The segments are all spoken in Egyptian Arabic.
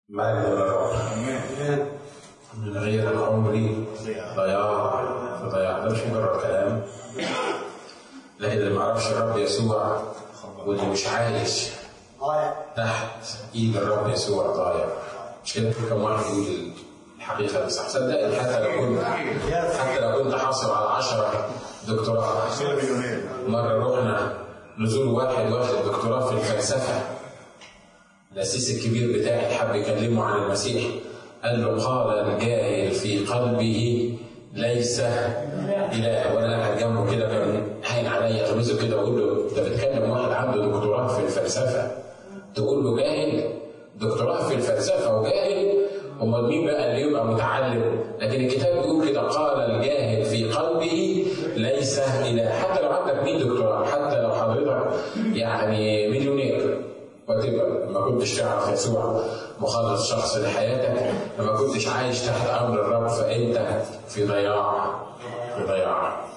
مجد للرب من غير عمري ضياع فضياع ده مش مجرد كلام لكن اللي ما يعرفش الرب يسوع واللي مش عايش تحت ايد الرب يسوع ضايع مش كده كم واحد يقول الحقيقه بس صدقني حتى لو كنت حتى لو كنت حاصل على 10 دكتوراه مره رحنا نزور واحد واخد دكتوراه في الفلسفه الأسيس الكبير بتاعي حب يكلمه عن المسيح قال له قال الجاهل في قلبه ليس إله وأنا قاعد جنبه كده كان هين عليا أغمزه كده وأقول له أنت بتكلم واحد عنده دكتوراه في الفلسفة تقول له جاهل دكتوراه في الفلسفة وجاهل أمال مين بقى اللي يبقى متعلم لكن الكتاب بيقول كده قال الجاهل في قلبه ليس إله حتى لو عندك 100 دكتوراه حتى لو حضرتك يعني مليونير وتبقى ما كنتش تعرف يسوع مخلص شخص لحياتك لما كنتش عايش تحت امر الرب فانت في ضياع في ضياع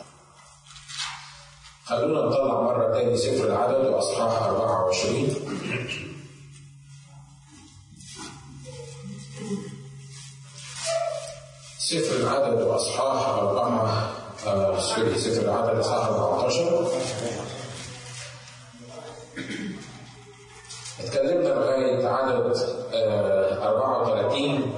خلونا نطلع مرة تاني سفر العدد وأصحاح 24 سفر العدد وأصحاح أربعة آه سوري سفر العدد أصحاح 14 اتكلمنا لغاية عدد آه 34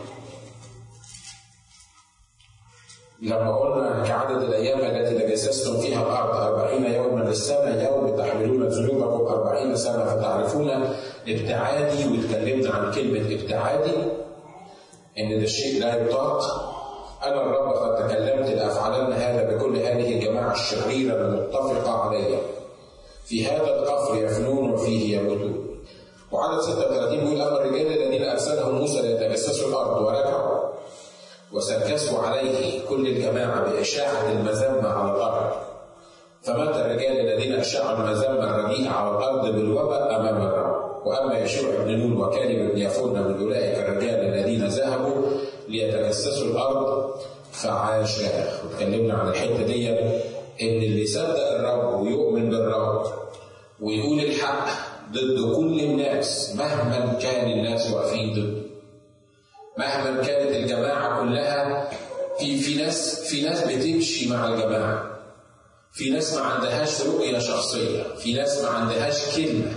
لما قلنا كعدد الأيام التي تجسستم فيها الأرض أربعين يوما للسنة يوم تحملون ذنوبكم أربعين سنة فتعرفون ابتعادي واتكلمنا عن كلمة ابتعادي إن ده الشيء لا يطاق أنا الرب قد تكلمت لأفعلن هذا بكل هذه الجماعة الشريرة المتفقة علي في هذا القفر يفنون وفيه يموتون وعدد 36 بيقول اما الرجال الذين ارسلهم موسى ليتجسسوا الارض ورجعوا وسكسوا عليه كل الجماعه باشاعه المذمه على الارض فمات الرجال الذين اشاعوا المذمه الرديئه على الارض بالوباء امام الرب واما يشوع بن نون وكالب بن يفون من اولئك الرجال الذين ذهبوا ليتجسسوا الارض فعاشا واتكلمنا عن الحته دي ان اللي يصدق الرب ويؤمن بالرب ويقول الحق ضد كل الناس مهما كان الناس واقفين ضده مهما كانت الجماعه كلها في في ناس في ناس بتمشي مع الجماعه في ناس ما عندهاش رؤيه شخصيه في ناس ما عندهاش كلمه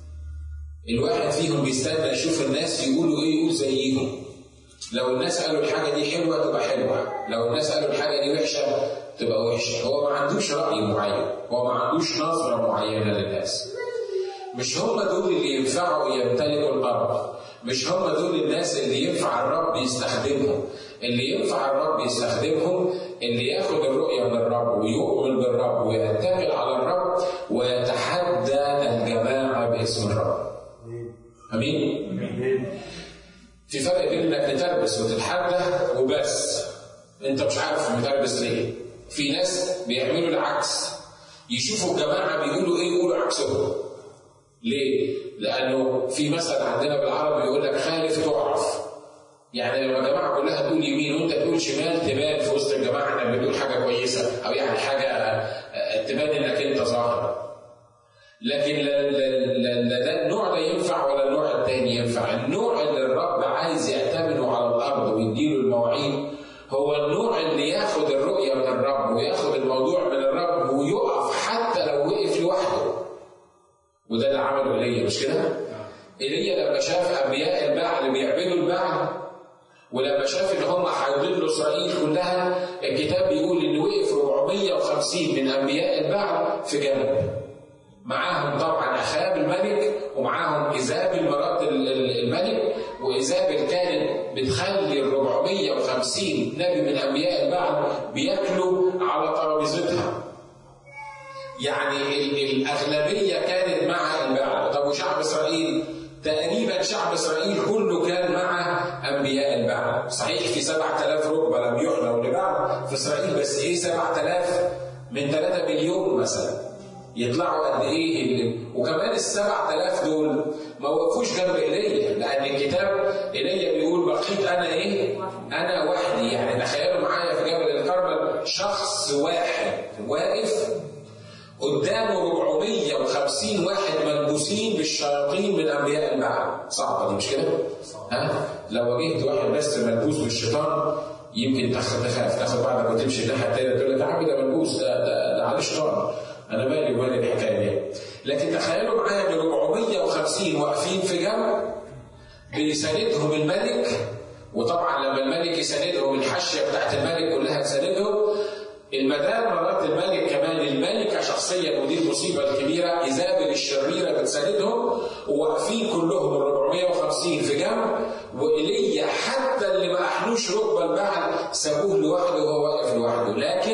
الواحد فيهم بيستنى يشوف الناس يقولوا ايه يقول زيهم لو الناس قالوا الحاجه دي حلوه تبقى حلوه لو الناس قالوا الحاجه دي وحشه تبقى وحشه هو ما عندوش راي معين هو ما عندوش نظره معينه للناس مش هم دول اللي ينفعوا يمتلكوا الارض مش هم دول الناس اللي ينفع الرب يستخدمهم اللي ينفع الرب يستخدمهم اللي ياخد الرؤيه من الرب ويؤمن بالرب ويتكل على الرب ويتحدى الجماعه باسم الرب امين في فرق بين انك تتربس وتتحدى وبس انت مش عارف متربس ليه في ناس بيعملوا العكس يشوفوا الجماعه بيقولوا ايه يقولوا عكسهم ليه؟ لأنه في مثل عندنا بالعربي يقول لك خالف تعرف. يعني لما الجماعة كلها تقول يمين وأنت تقول شمال تبان في وسط الجماعة إنك بتقول حاجة كويسة أو يعني حاجة تبان إنك أنت ظاهر. لكن لا, لا, لا, لا ده النوع ده ينفع ولا النوع الثاني ينفع، النوع اللي الرب عايز يأتمنه على الأرض ويديله المواعيد هو النوع اللي ياخد الرؤية من الرب وياخد الموضوع من الرب ويقف حتى لو وقف لوحده. وده اللي عمله ايليا مش كده؟ ايليا لما شاف انبياء البعل بيعبدوا البعل ولما شاف ان هم هيضلوا اسرائيل كلها الكتاب بيقول ان وقف 450 من انبياء البعل في جنب معاهم طبعا اخاب الملك ومعاهم ايزابل مرات الملك وايزابل كانت بتخلي ال 450 نبي من انبياء البعل بياكلوا على ترابيزتها يعني الأغلبية كانت مع البعل طب وشعب إسرائيل تقريبا شعب إسرائيل كله كان مع أنبياء البعل صحيح في 7000 ركبة لم يحلوا لبعل في إسرائيل بس إيه 7000 من 3 مليون مثلا يطلعوا قد ايه اللي وكمان ال 7000 دول ما وقفوش جنب ايليا لان الكتاب ايليا بيقول بقيت انا ايه؟ انا وحدي يعني تخيلوا معايا في جبل الكرمل شخص واحد واقف قدامه 450 واحد ملبوسين بالشياطين من انبياء البعل صعبه دي مش كده؟ ها؟ لو واجهت واحد بس ملبوس بالشيطان يمكن تخاف تاخد بعضك وتمشي الناحيه الثانيه تقول لك يا عم ده ملبوس ده ده, ده عليه شيطان انا مالي ومالي الحكايه دي لكن تخيلوا معايا ان 450 واقفين في جنب بيساندهم الملك وطبعا لما الملك يساندهم الحاشيه بتاعت الملك كلها تساندهم المدام مرات الملك كمان الملكه شخصيا ودي المصيبه الكبيره ايزابل الشريره بتساندهم وواقفين كلهم ال 450 في جنب وايليا حتى اللي ما احلوش ركبه البعل سابوه لوحده وهو واقف لوحده لكن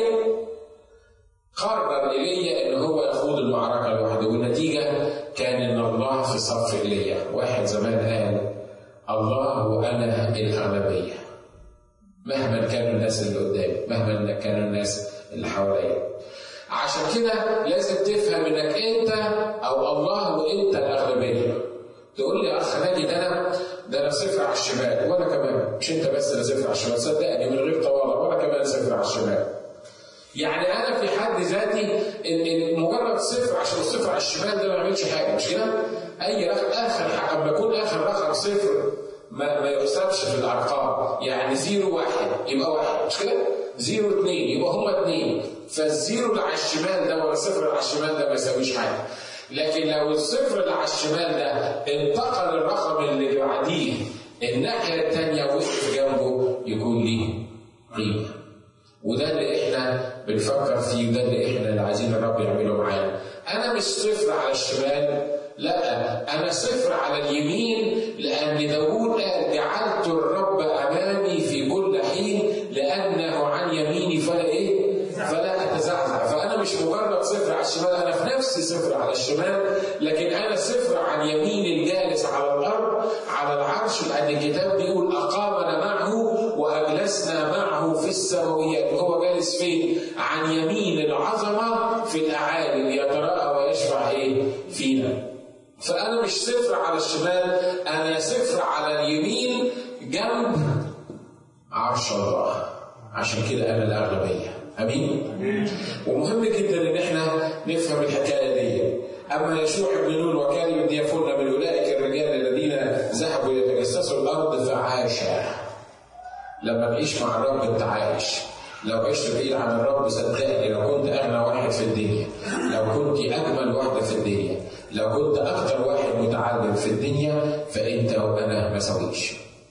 قرر ايليا ان هو يخوض المعركه لوحده والنتيجه كان ان الله في صف ايليا واحد زمان قال الله وانا الاغلبيه مهما كانوا الناس اللي قدامي مهما كانوا الناس اللي حواليا عشان كده لازم تفهم انك انت او الله وانت الاغلبيه تقول لي يا اخ ناجي ده انا ده انا صفر على الشمال وانا كمان مش انت بس اللي صفر على الشمال صدقني من غير تواضع وانا كمان صفر على الشمال يعني انا في حد ذاتي ان مجرد صفر عشان الصفر على الشمال ده ما يعملش حاجه مش كده؟ اي رقم اخر حاجه لما يكون اخر رقم صفر ما ما يحسبش في الارقام يعني زيرو واحد يبقى واحد مش كده؟ زيرو اثنين يبقى هما اثنين فالزيرو اللي على الشمال ده ولا الصفر اللي على الشمال ده ما يساويش حاجه لكن لو الصفر اللي على الشمال ده انتقل الرقم اللي بعديه الناحيه الثانيه وقف جنبه يكون ليه قيمه وده اللي احنا بنفكر فيه وده اللي احنا اللي عايزين الرب يعمله معانا انا مش صفر على الشمال لا انا صفر على اليمين لان داوود قال جعلت الرب امامي في كل حين لانه عن يميني فلا ايه فلا اتزعزع فانا مش مجرد صفر على الشمال انا في نفسي صفر على الشمال لكن انا صفر عن يمين الجالس على الارض على العرش لان الكتاب بيقول اقامنا معه واجلسنا معه في السماويات وهو جالس فين عن يمين العظمه في الاعالي ليتراءى ويشفع ايه فينا فأنا مش صفر على الشمال أنا صفر على اليمين جنب عرش الله عشان كده أنا الأغلبية أمين؟ ومهم جدا إن إحنا نفهم الحكاية دي أما يشوع بن نون وكان يديفون من أولئك الرجال الذين ذهبوا يتجسسوا الأرض فعاشا لما تعيش مع الرب أنت عايش لو عشت بعيد عن الرب صدقني لو كنت اغنى واحد في الدنيا لو كنت اجمل واحده في الدنيا لو كنت اكثر واحد متعلم في الدنيا فانت وانا ما سويش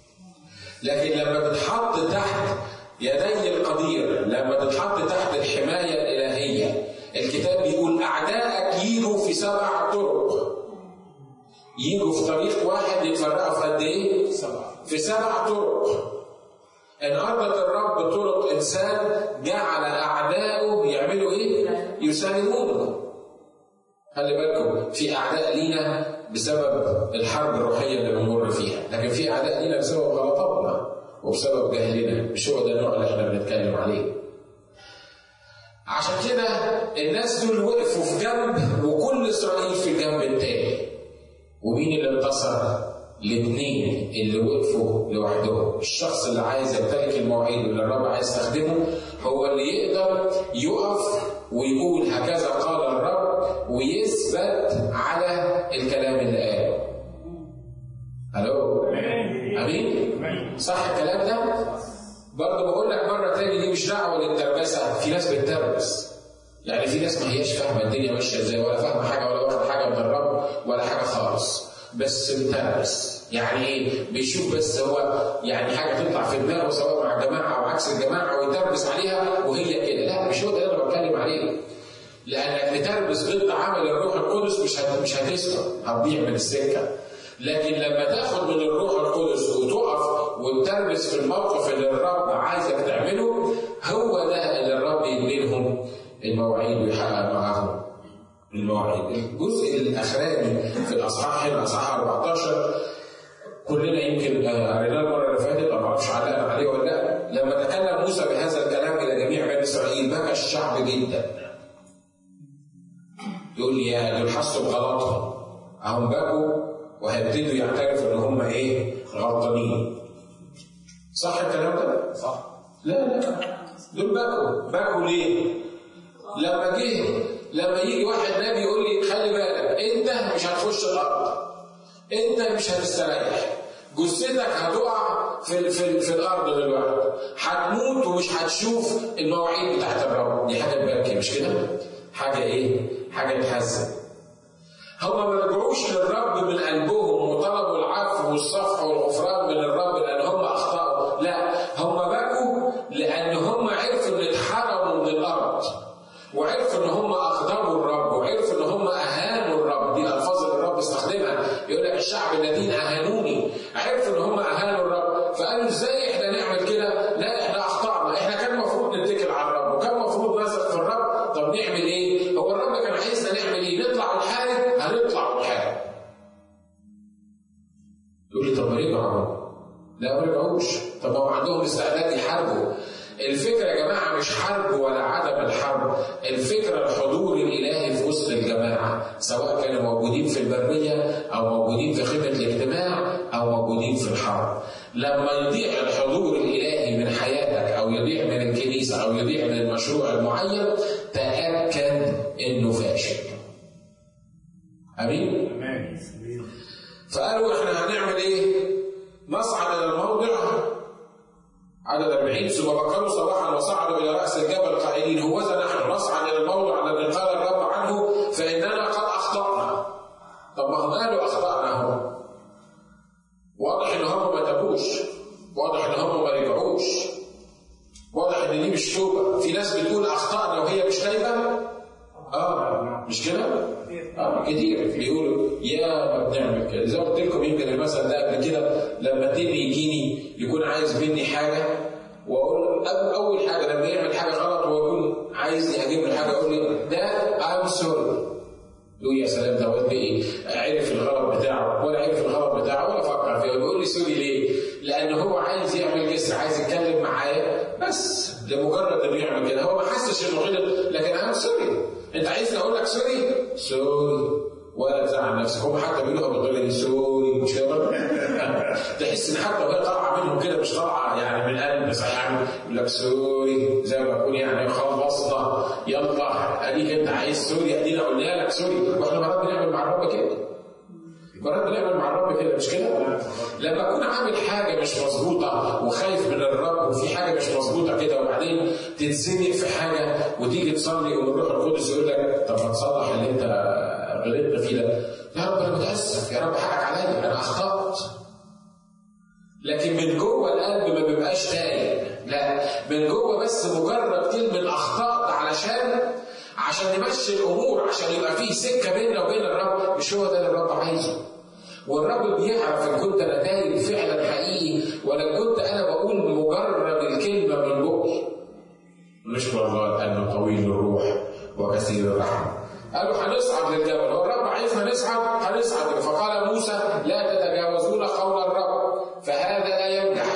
لكن لما تتحط تحت يدي القدير لما تتحط تحت الحمايه الالهيه الكتاب بيقول اعدائك يجوا في سبع طرق يجوا في طريق واحد يتفرقوا في قد ايه؟ في سبع طرق إن أرضت الرب طرق إنسان جعل أعداؤه يعملوا إيه؟ يسالمونه. خلي بالكم في أعداء لينا بسبب الحرب الروحية اللي بنمر فيها، لكن في أعداء لينا بسبب غلطاتنا وبسبب جهلنا، مش هو ده النوع اللي إحنا بنتكلم عليه. عشان كده الناس دول وقفوا في جنب وكل إسرائيل في الجنب التاني. ومين اللي انتصر؟ الاثنين اللي وقفوا لوحدهم الشخص اللي عايز يمتلك المواعيد واللي الرب عايز يستخدمه هو اللي يقدر يقف ويقول هكذا قال الرب ويثبت على الكلام اللي قاله الو امين صح الكلام ده برضه بقول لك مره تاني دي مش دعوه للتربسه في ناس بتتربس يعني في ناس ما هياش فاهمه الدنيا ماشيه ازاي ولا فاهمه حاجه ولا واخد حاجه من الرب ولا حاجه خالص بس متربس يعني ايه بيشوف بس هو يعني حاجه تطلع في دماغه سواء مع الجماعه او عكس الجماعه ويتربس عليها وهي كده لا مش هو ده اللي انا بتكلم عليه لانك تتربس ضد عمل الروح القدس مش هت... مش هتسكت هتضيع من السكه لكن لما تاخد من الروح القدس وتقف وتربس في الموقف اللي الرب عايزك تعمله هو ده اللي الرب يبني لهم المواعيد ويحقق معاهم المواعيد الجزء الاخراني في الاصحاح هنا اصحاح 14 كلنا يمكن قريناه المره اللي فاتت ما اعرفش علقنا عليه ولا لا لما تكلم موسى بهذا الكلام الى جميع بني اسرائيل بكى الشعب جدا يقول لي يا دول حسوا بغلطهم اهم بكوا وهيبتدوا يعترفوا ان هم ايه غلطانين صح الكلام ده؟ صح لا لا دول بكوا بكوا ليه؟ لما جه لما يجي واحد نبي يقول لي خلي بالك انت مش هتخش الارض انت مش هتستريح جثتك هتقع في في, في الارض دلوقتي هتموت ومش هتشوف المواعيد بتاعت الرب دي حاجه تبكي مش كده؟ حاجه ايه؟ حاجه تحزن هم ما رجعوش للرب من قلبهم وطلبوا العفو والصفح والغفران من الرب لان هم اخطاوا لا هم بكوا لان هم عرفوا ان اتحرموا من الارض وعرفوا ان هم اغضبوا الرب وعرفوا ان هم اهانوا الرب دي الالفاظ اللي الرب استخدمها يقول لك الشعب الذين اهانوني عرفوا ان هم اهانوا الرب فقالوا ازاي احنا نعمل كده؟ لا احنا اخطانا احنا كان المفروض نتكل على الرب وكان المفروض نثق في الرب طب نعمل ايه؟ هو الرب كان عايزنا نعمل ايه؟ نطلع ونحارب هنطلع ونحارب يقول لي طب ما رجعوا لا ما رجعوش طب ما هو عندهم استعداد يحاربوا الفكرة يا جماعة مش حرب ولا عدم الحرب الفكرة الحضور الإلهي في وسط الجماعة سواء كانوا موجودين في البرية أو موجودين في خدمة الاجتماع أو موجودين في الحرب لما يضيع الحضور الإلهي من حياتك أو يضيع من الكنيسة أو يضيع من المشروع المعين تأكد إنه فاشل أمين؟ أمان فقالوا احنا هنعمل ايه؟ نصعد الى الموضع عدد 40 ثم بكروا صباحا وصعدوا الى راس الجبل قائلين هوذا نحن نصعد الى الموضع الذي قال الرب عنه فاننا قد اخطانا. طب ما هم قالوا اخطانا اهو. واضح ان هم ما تابوش. واضح ان هم ما رجعوش. واضح ان دي مش توبه. في ناس بتقول اخطانا وهي مش تايبه. اه مش كده؟ اه كتير بيقولوا يا ما بنعمل كده زي ما قلت لكم يمكن المثل ده قبل كده لما تيجي يجيني يكون عايز مني حاجه واقول أو اول حاجه لما يعمل حاجه غلط ويكون عايزني اجيب له حاجه اقول له ده ام سوري يقول يا سلام ده قلت ايه عرف الغلط بتاعه ولا عرف الغلط بتاعه ولا فكر فيه بيقول لي سوري ليه؟ لان هو عايز يعمل جسر عايز يتكلم معايا بس لمجرد انه يعمل كده هو ما حسش انه غلط لكن ام سوري انت عايزني اقول لك سوري؟ سوري ولا تزعل نفسك هم حتى بيقولوها بالطريقه دي سوري مش كده تحس ان حتى وهي طالعه منهم كده مش طالعه يعني من قلب بس يعني يقول لك سوري زي ما بكون يعني خلصنا يلا اديك انت عايز سوري ادينا قلنا لك سوري واحنا مرات بنعمل مع الرب كده مرات بنعمل مع الرب كده مش كده؟ لما اكون عامل حاجه مش مظبوطه وخايف من الرب وفي حاجه مش مظبوطه كده وبعدين تتزنق في حاجه وتيجي تصلي والروح القدس يقول لك طب ما تصلح اللي انت غلطت فيه ده يا رب انا متاسف يا رب حقك عليا انا اخطات لكن من جوه القلب ما بيبقاش تايه لا من جوه بس مجرد كلمه اخطات علشان عشان نمشي الامور عشان يبقى فيه سكه بيننا وبين الرب مش هو ده اللي الرب عايزه والرب بيعرف ان كنت انا تايه فعلا حقيقي ولا كنت انا بقول مجرد الكلمه من بقي نشكر الله لانه طويل الروح وكثير الرحمه قالوا هنصعد للجبل هو الرب عايزنا نصعد هنصعد فقال موسى لا تتجاوزون قول الرب فهذا لا ينجح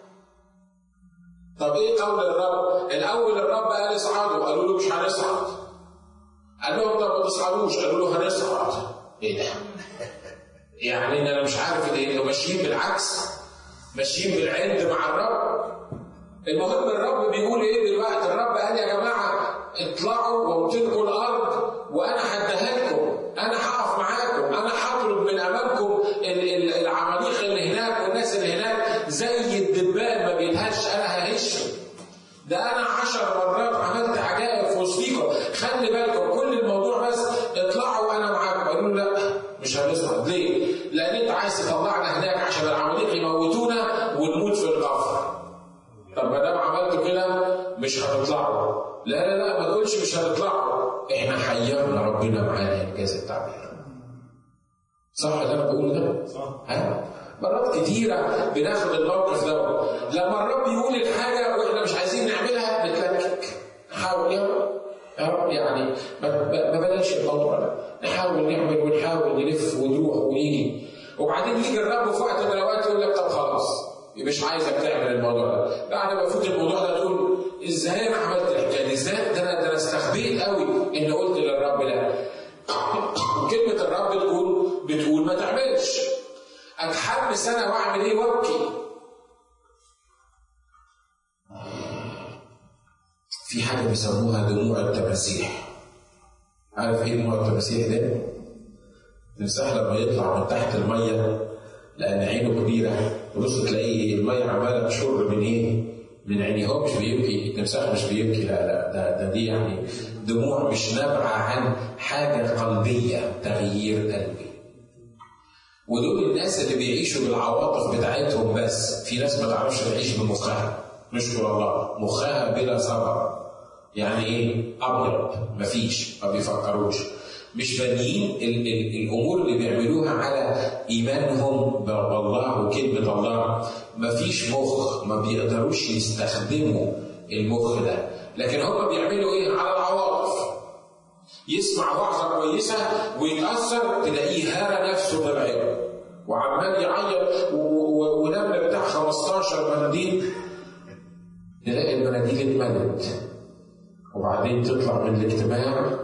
طب ايه قول الرب الاول الرب قال اصعدوا قالوا له مش هنصعد قال لهم طب ما تصعدوش قالوا له هنصعد ايه ده يعني ان انا مش عارف انه ماشيين بالعكس ماشيين بالعند مع الرب المهم الرب بيقول ايه دلوقتي الرب قال يا جماعه اطلعوا وامتلكوا الارض وانا هديها لكم انا هقف معاكم انا هطلب من امامكم العماليق اللي هناك والناس اللي هناك زي الدبان ما بيلهش انا ههشه ده انا عشر مرات عملت عجائب في وسطيكم خلي بالكم كل الموضوع بس اطلعوا وانا معاكم قالوا لا مش هنصعد ليه؟ لان انت عايز تطلعنا هناك عشان العماليق يموتونا ونموت في القفر طب ما دام عملتوا كده مش هتطلعوا لا لا لا ما تقولش مش هتطلعوا احنا حيرنا ربنا معانا انجاز التعبير صح اللي انا بقوله ده؟ صح ها؟ مرات كتيرة بناخد الموقف ده لما الرب يقول الحاجة واحنا مش عايزين نعملها بنتلكك نحاول يا رب يا رب يعني ما ما بلاش الموضوع ده نحاول نعمل ونحاول نلف ونروح ونيجي وبعدين يجي الرب في وقت من الاوقات يقول لك طب خلاص مش عايزك تعمل الموضوع ده بعد ما يفوت الموضوع ده تقول ازاي انا عملت الحكايه دي ازاي ده انا ده انا استخبيت قوي ان قلت للرب لا كلمه الرب تقول بتقول ما تعملش اتحمس انا واعمل ايه وابكي في حاجه بيسموها دموع التماسيح عارف ايه نوع التماسيح ده؟ التمساح لما يطلع من تحت الميه لان عينه كبيره تبص تلاقيه الميه عماله تشر من ايه؟ من عينيه هو مش بيبكي التمساح مش بيبكي لا لا ده, ده دي يعني دموع مش نابعه عن حاجه قلبيه تغيير قلبي ودول الناس اللي بيعيشوا بالعواطف بتاعتهم بس في ناس ما تعرفش تعيش بمخها نشكر الله مخها بلا صبر يعني ايه ابيض مفيش ما بيفكروش مش بانيين الامور اللي بيعملوها على ايمانهم بالله وكلمه الله مفيش مخ ما بيقدروش يستخدموا المخ ده لكن هم بيعملوا ايه على العواطف يسمع وعظه كويسه ويتاثر تلاقيه هرى نفسه بالعيب وعمال يعيط ولم بتاع 15 منديل تلاقي المناديل اتملت وبعدين تطلع من الاجتماع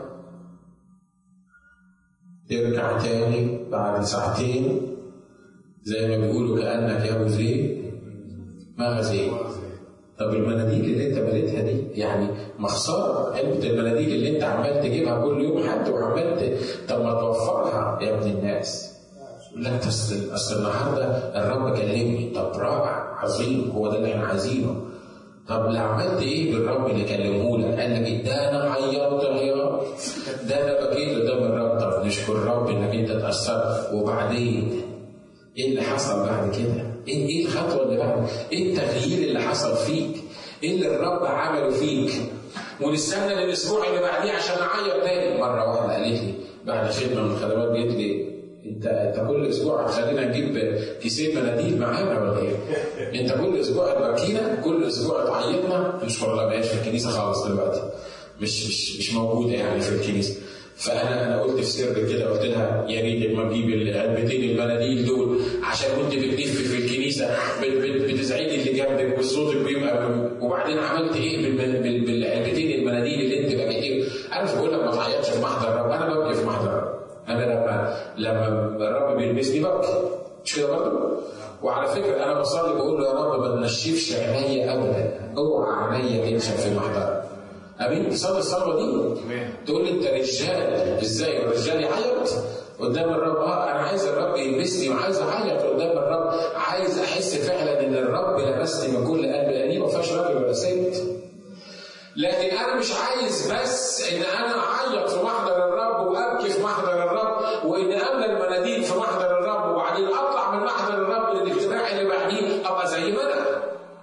ترجع تاني بعد ساعتين زي ما بيقولوا كأنك يا أبو زيد ما غزيت طب المناديل اللي انت مليتها دي يعني مخسره علبه المناديل اللي انت عمال تجيبها كل يوم حتى وعمال طب ما توفرها يا ابن الناس يقول لك اصل اصل النهارده الرب كلمني طب رائع عظيم هو ده اللي احنا عايزينه طب اللي عملت ايه بالرب اللي كلمه لك؟ قال لك ده انا عيطت عياط ده انا بكيت قدام الرب طب نشكر الرب انك انت اتاثرت وبعدين ايه اللي حصل بعد كده؟ ايه ايه الخطوه اللي بعد؟ ايه التغيير اللي حصل فيك؟ ايه اللي الرب عمله فيك؟ ونستنى للاسبوع اللي بعديه عشان اعيط تاني مره واحده قالت لي بعد خدمه من الخدمات قالت لي انت انت كل اسبوع هتخلينا نجيب كيسين مناديل معانا ولا ايه؟ انت كل اسبوع تبكينا كل اسبوع تعيطنا مش والله ما في الكنيسه خالص دلوقتي مش مش مش موجوده يعني في الكنيسه فانا انا قلت في سر كده قلت لها يا ريت ما تجيب العلبتين المناديل دول عشان كنت بتلف في الكنيسه بتزعجي اللي جنبك وصوتك بيبقى وبعدين عملت ايه بالعلبتين المناديل اللي انت بقيت انا مش بقول لك ما تعيطش في محضر الرب انا ببكي في محضر الرب انا لما لما الرب بيلبسني ببكي مش كده برضه؟ وعلى فكره انا بصلي بقول له يا رب ما تنشفش عينيا ابدا اوعى عينيا تنشف في محضرك امين تصلي الصلوه دي تقول لي انت رجال ازاي الرجال يعيط قدام الرب اه انا عايز الرب يلبسني وعايز اعيط قدام الرب عايز احس فعلا ان الرب لمسني من كل قلب لاني ما فيهاش راجل ولا ست لكن انا مش عايز بس ان انا اعيط في محضر الرب وابكي في محضر الرب وان املى المناديل في محضر الرب وبعدين اطلع من محضر الرب للاجتماع اللي بعديه ابقى زي ما انا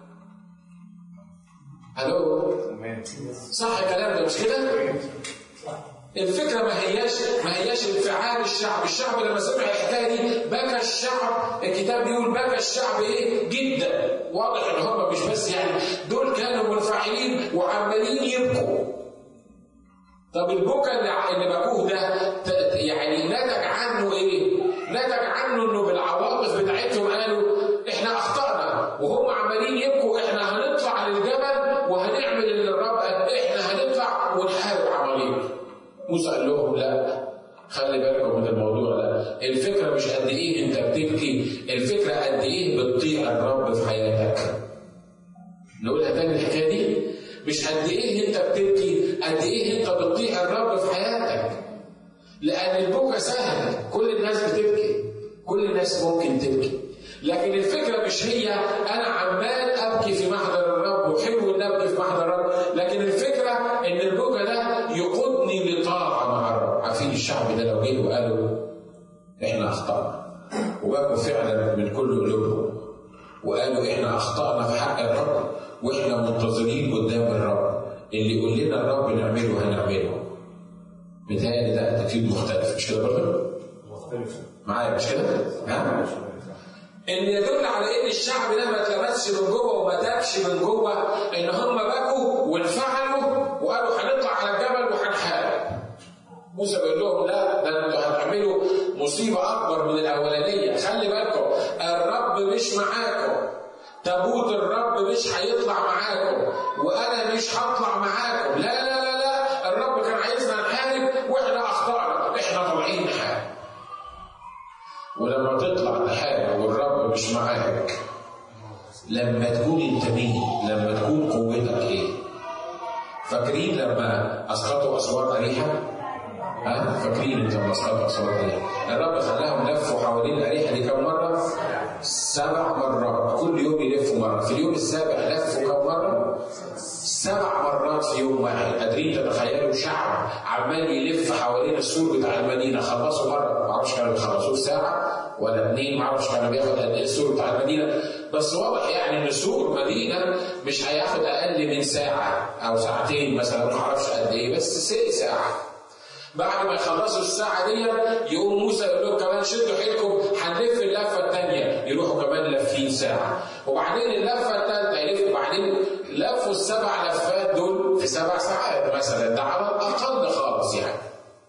الو صح الكلام ده مش كده؟ الفكره ما هياش ما هياش انفعال الشعب، الشعب لما سمع الحكايه دي بكى الشعب، الكتاب بيقول بكى الشعب ايه؟ جدا، واضح ان هم مش بس يعني دول كانوا منفعلين وعمالين يبكوا. طب البكا اللي اللي بكوه ده يعني نتج عنه ايه؟ نتج عنه انه بالعواطف بتاعتهم قالوا احنا اخطانا وهم عمالين يبكوا احنا هنطلع للجبل وهنعمل اللي الرب قال احنا هنطلع ونحارب عماليق. موسى قال لهم لا خلي بالكم من الموضوع ده الفكرة مش قد ايه انت بتبكي الفكرة قد ايه بتطيع الرب في حياتك نقولها تاني الحكاية دي مش قد ايه انت بتبكي قد ايه انت بتطيع الرب في حياتك لان البكا سهل كل الناس بتبكي كل الناس ممكن تبكي لكن الفكرة مش هي أنا عمال أبكي في محضر الرب وحلو إن أبكي في محضر الرب لكن الفكرة إن البكا ده يقودني لطاعة مع الرب عارفين الشعب ده لو جه وقالوا إحنا أخطأنا وبكوا فعلا من كل قلوبهم وقالوا إحنا أخطأنا في حق الرب وإحنا منتظرين قدام الرب اللي يقول لنا الرب نعمله هنعمله بتهيألي ده تأكيد مختلف مش كده برضه؟ مختلف معايا مش كده؟ ها؟ ان يدل على ان الشعب ده ما اتلمسش من جوه وما تابش من جوه ان هم بكوا وانفعلوا وقالوا هنطلع على الجبل وهنحارب. موسى بيقول لهم لا ده انتوا هتعملوا مصيبه اكبر من الاولانيه، خلي بالكم الرب مش معاكم. تابوت الرب مش هيطلع معاكم وانا مش هطلع معاكم، لا لا لا لا الرب كان عايزنا نحارب واحنا اخطانا، احنا طالعين نحارب. ولما تطلع تحارب والرب مش معاك لما تكون انت مين؟ لما تكون قوتك ايه؟ فاكرين لما اسقطوا اسوار اريحه؟ ها فاكرين انت المسقط صلاه عليه الرب خلاهم لفوا حوالين الاريحه دي كم مره؟ سبع مرات كل يوم يلفوا مره في اليوم السابع لفوا كم مره؟ سبع مرات في يوم واحد قادرين تتخيلوا شعب عمال يلف حوالين السور بتاع المدينه خلصوا مره ما اعرفش كانوا بيخلصوه في ساعه ولا اتنين ما اعرفش كانوا بياخد قد ايه السور بتاع المدينه بس واضح يعني ان سور مدينه مش هياخد اقل من ساعه او ساعتين مثلا ما اعرفش قد ايه بس ساعه بعد ما يخلصوا الساعة دي يقوم موسى يقول لهم كمان شدوا حيلكم هنلف اللفة الثانية يروحوا كمان لافين ساعة وبعدين اللفة الثالثة يلفوا وبعدين لفوا السبع لفات دول في سبع ساعات مثلا ده على الأقل خالص يعني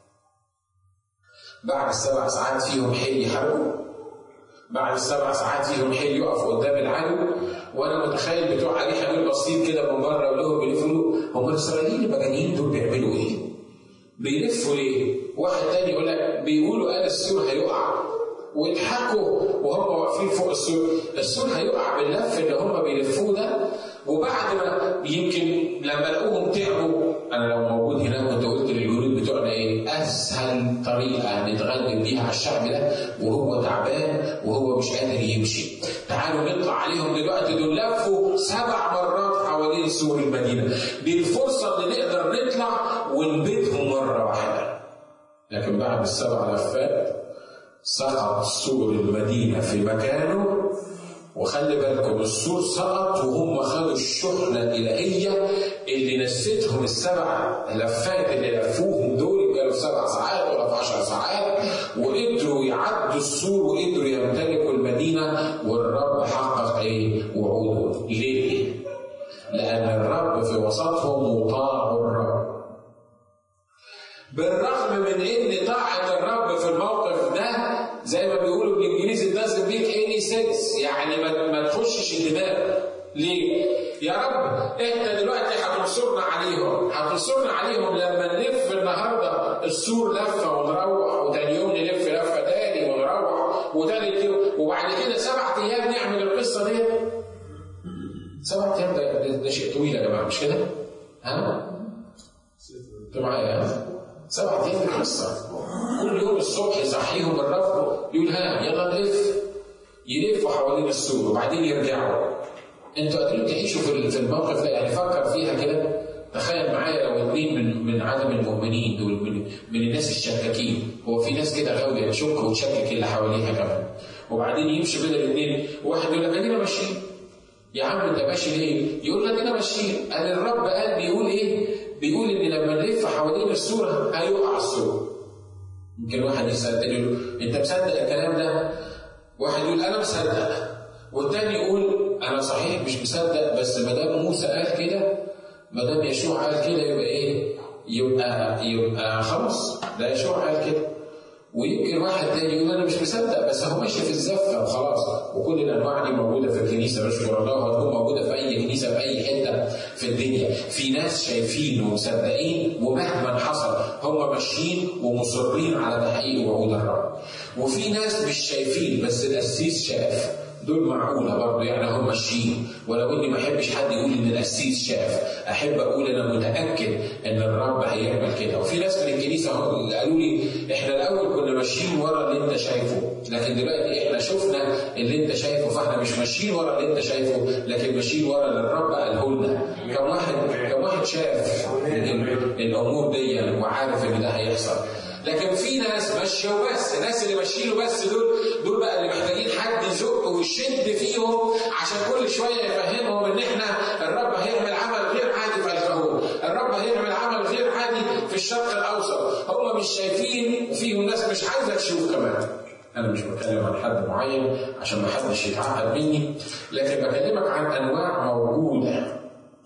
بعد السبع ساعات فيهم حيل يحاربوا بعد السبع ساعات فيهم حيل يقفوا قدام العدو وانا متخيل بتوع اريحه دول باصين كده من بره ولهم بيلفوا هم الاسرائيليين المجانين دول بيعملوا ايه؟ بيلفوا ليه؟ واحد تاني يقول لك بيقولوا قال السور هيقع ويضحكوا وهم واقفين فوق السور، السور هيقع باللف اللي هم بيلفوه ده وبعد ما يمكن لما لقوهم تعبوا انا لو موجود هناك كنت قلت للجنود بتوعنا ايه؟ اسهل طريقه نتغلب بيها على الشعب ده وهو تعبان وهو مش قادر يمشي. تعالوا نطلع عليهم دلوقتي دول لفوا سبع مرات حوالين سور المدينه. دي الفرصه اللي نقدر نطلع ونبيدهم مره واحده. لكن بعد السبع لفات سقط سور المدينه في مكانه وخلي بالكم السور سقط وهم خدوا الشحنة الإلهية اللي نستهم السبع لفات اللي لفوهم دول كانوا في سبع ساعات ولا في عشر ساعات وقدروا يعدوا السور وقدروا يمتلكوا المدينة والرب حقق إيه؟ وعوده. ليه؟ لأن الرب في وسطهم وطاعوا الرب. بالرغم من ان طاعه الرب في الموقف ده زي ما بيقولوا بالانجليزي doesn't make any sense يعني ما, ما تخشش الدماغ ليه؟ يا رب انت دلوقتي هتنصرنا عليهم هتنصرنا عليهم لما نلف النهارده السور لفه ونروح وتاني يوم نلف لفه تاني ونروح وتالت يوم وبعد كده سبع ايام نعمل القصه دي سبع ايام ده, ده شيء طويل يا جماعه مش كده؟ ها؟ انتوا معايا سبع ايام القصه كل يوم الصبح يصحيهم الرب يقول ها يلا نلف يلفوا حوالين السور وبعدين يرجعوا انتوا قادرين تعيشوا في الموقف ده يعني فكر فيها كده تخيل معايا لو اثنين من من عدم المؤمنين دول من, من الناس الشكاكين هو في ناس كده غاويه تشك وتشكك اللي حواليها كمان وبعدين يمشي بين الاثنين واحد يقول لك ادينا ماشيين يا عم انت ماشي ليه؟ يقول لك ادينا ماشيين قال الرب قال بيقول ايه؟ بيقول ان لما نلف حوالين السور هيقع السور يمكن واحد يسال له انت مصدق الكلام ده؟ واحد يقول انا مصدق والتاني يقول انا صحيح مش مصدق بس ما دام موسى قال كده ما دام يشوع قال كده يبقى ايه؟ يبقى يبقى خلاص ده يشوع قال كده ويمكن واحد تاني يقول انا مش مصدق بس هو ماشي في الزفه وخلاص وكل الانواع دي موجوده في الكنيسه نشكر الله وهتكون موجوده في اي كنيسه في اي حته في الدنيا في ناس شايفين ومصدقين ومهما حصل هم ماشيين ومصرين على تحقيق وعود الرب وفي ناس مش شايفين بس القسيس شاف دول معقولة برضه يعني هم ماشيين ولو اني ما احبش حد يقول ان القسيس شاف احب اقول انا متاكد ان الرب هيعمل كده وفي ناس من الكنيسه قالوا لي احنا الاول كنا ماشيين ورا اللي انت شايفه لكن دلوقتي احنا شفنا اللي انت شايفه فاحنا مش ماشيين ورا اللي انت شايفه لكن ماشيين ورا اللي الرب قاله لنا كم واحد كم واحد شاف الامور دي وعارف ان ده هيحصل لكن في ناس ماشيه وبس الناس اللي ماشيين وبس دول دول بقى اللي محتاجين حد يزق ويشد فيهم عشان كل شويه يفهمهم ان احنا الرب هيعمل عمل غير عادي في الكهون الرب هيعمل عمل غير عادي في الشرق الاوسط هم مش شايفين وفيهم ناس مش عايزه تشوف كمان انا مش بتكلم عن حد معين عشان ما حدش يتعقد مني لكن بكلمك عن انواع موجوده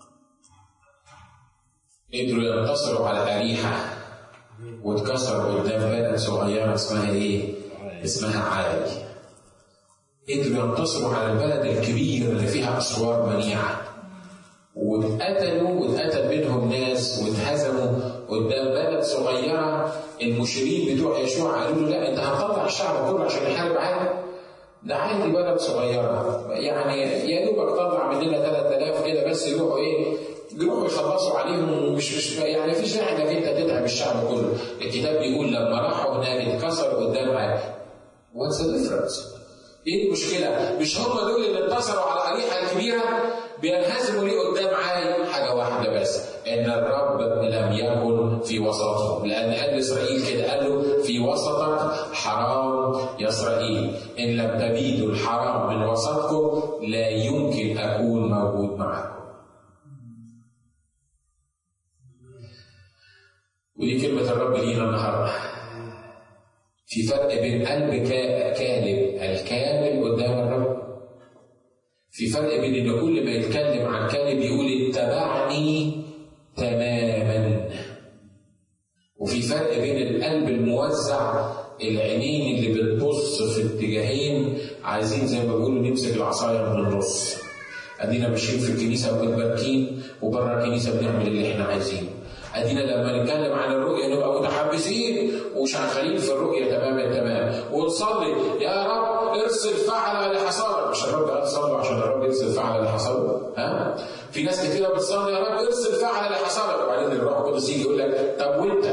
قدروا ينتصروا على اريحه واتكسر قدام بلد صغيرة اسمها إيه؟ اسمها عاي. قدروا ينتصروا على البلد الكبير اللي فيها أسوار منيعة. واتقتلوا واتقتل منهم ناس واتهزموا قدام بلد صغيرة المشيرين بتوع يشوع قالوا له لا أنت هتطلع الشعب كله عشان يحارب عاي؟ ده عادي بلد صغيرة يعني يا دوبك طلع مننا 3000 كده بس يروحوا إيه؟ يروحوا يخلصوا عليهم ومش مش يعني مفيش داعي انك انت تتعب الشعب كله الكتاب بيقول لما راحوا هناك اتكسروا قدام عاد واتس ذا ديفرنس ايه المشكله؟ مش هم دول اللي انتصروا على اريحه الكبيره بينهزموا ليه قدام عاي حاجه واحده بس ان الرب لم يكن في وسطهم لان قال اسرائيل كده قال له في وسطك حرام يا اسرائيل ان لم تبيدوا الحرام من وسطكم لا يمكن اكون موجود معكم ودي كلمة الرب لينا النهاردة. في فرق بين قلب كالب الكامل قدام الرب. في فرق بين إن كل ما يتكلم عن كالب يقول اتبعني تماما. وفي فرق بين القلب الموزع العينين اللي بتبص في اتجاهين عايزين زي ما بيقولوا نمسك العصايه من النص. ادينا ماشيين في الكنيسه ومتباركين وبره الكنيسه بنعمل اللي احنا عايزينه. ادينا لما نتكلم عن الرؤيه نبقى متحمسين وشغالين في الرؤيه تماما تمام ونصلي يا رب ارسل فعل لحصادك مش الرب قال صلوا عشان الرب يرسل فعل لحصادك ها في ناس كتيره بتصلي يا رب ارسل فعل لحصادك وبعدين الروح القدس يجي يقول لك طب وانت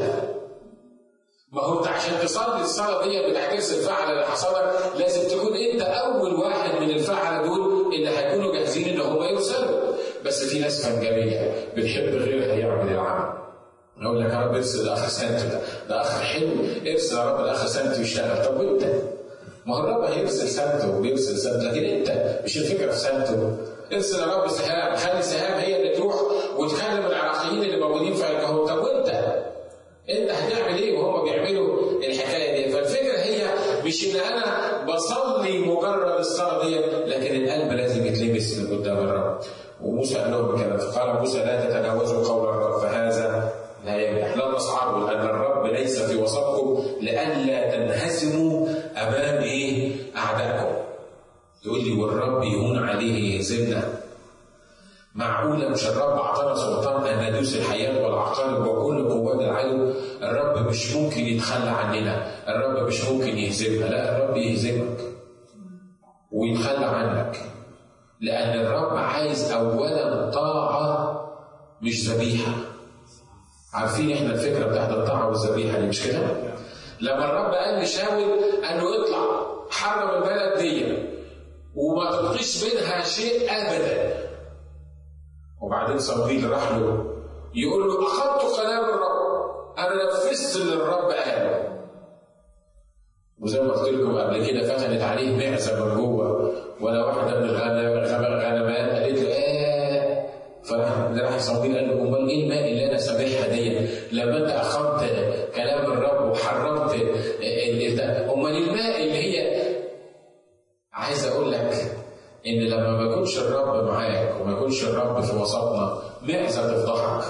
ما هو انت عشان تصلي الصلاه دي بتاعت ترسل فعل لحصادك لازم تكون انت اول واحد من الفعل دول اللي هيكونوا جاهزين ان هم يرسلوا بس في ناس فنجريه بتحب غيرها يعمل العمل اقول لك يا رب ارسل الاخ سانتو ده ده اخ حلو ارسل يا رب الاخ سانتو يشتغل طب وانت؟ ما هو الرب هيرسل سانتو وبيرسل سانتو لكن انت مش الفكره في سانتو ارسل يا رب سهام خلي سهام هي اللي تروح وتكلم العراقيين اللي موجودين في الكهوف طب وانت؟ انت هتعمل ايه وهم بيعملوا الحكايه دي فالفكره هي مش ان انا بصلي مجرد الصلاه دي لكن القلب لازم يتلبس من قدام الرب وموسى قال لهم كده فقال موسى لا تتجاوزوا قول الرب فهذا لا ينجح لا تصعدوا لأن الرب ليس في وسطكم لئلا تنهزموا أمام إيه؟ أعدائكم. تقول لي والرب يهون عليه يهزمنا. معقولة مش الرب أعطانا سلطان أن ندوس الحياة والعقارب وكل قوات العدو الرب مش ممكن يتخلى عننا الرب مش ممكن يهزمنا لا الرب يهزمك ويتخلى عنك لأن الرب عايز أولا طاعة مش ذبيحة عارفين احنا الفكره بتاعت الطاعه والذبيحه دي مش كده؟ لما الرب قال لشاول انه اطلع حرم البلد دي وما تبقيش منها شيء ابدا. وبعدين صمويل راح له يقول له اخذت كلام الرب انا نفذت اللي الرب قاله. وزي ما قلت لكم قبل كده فتنت عليه معزه من جوه ولا واحده من الغنمات قالت له ايه فراح راح صمويل قال له امال ايه الماء اللي انا سامحها دي لما انت اخذت كلام الرب وحرمت امال الماء اللي هي عايز اقول لك ان لما ما يكونش الرب معاك وما يكونش الرب في وسطنا معزه تفضحك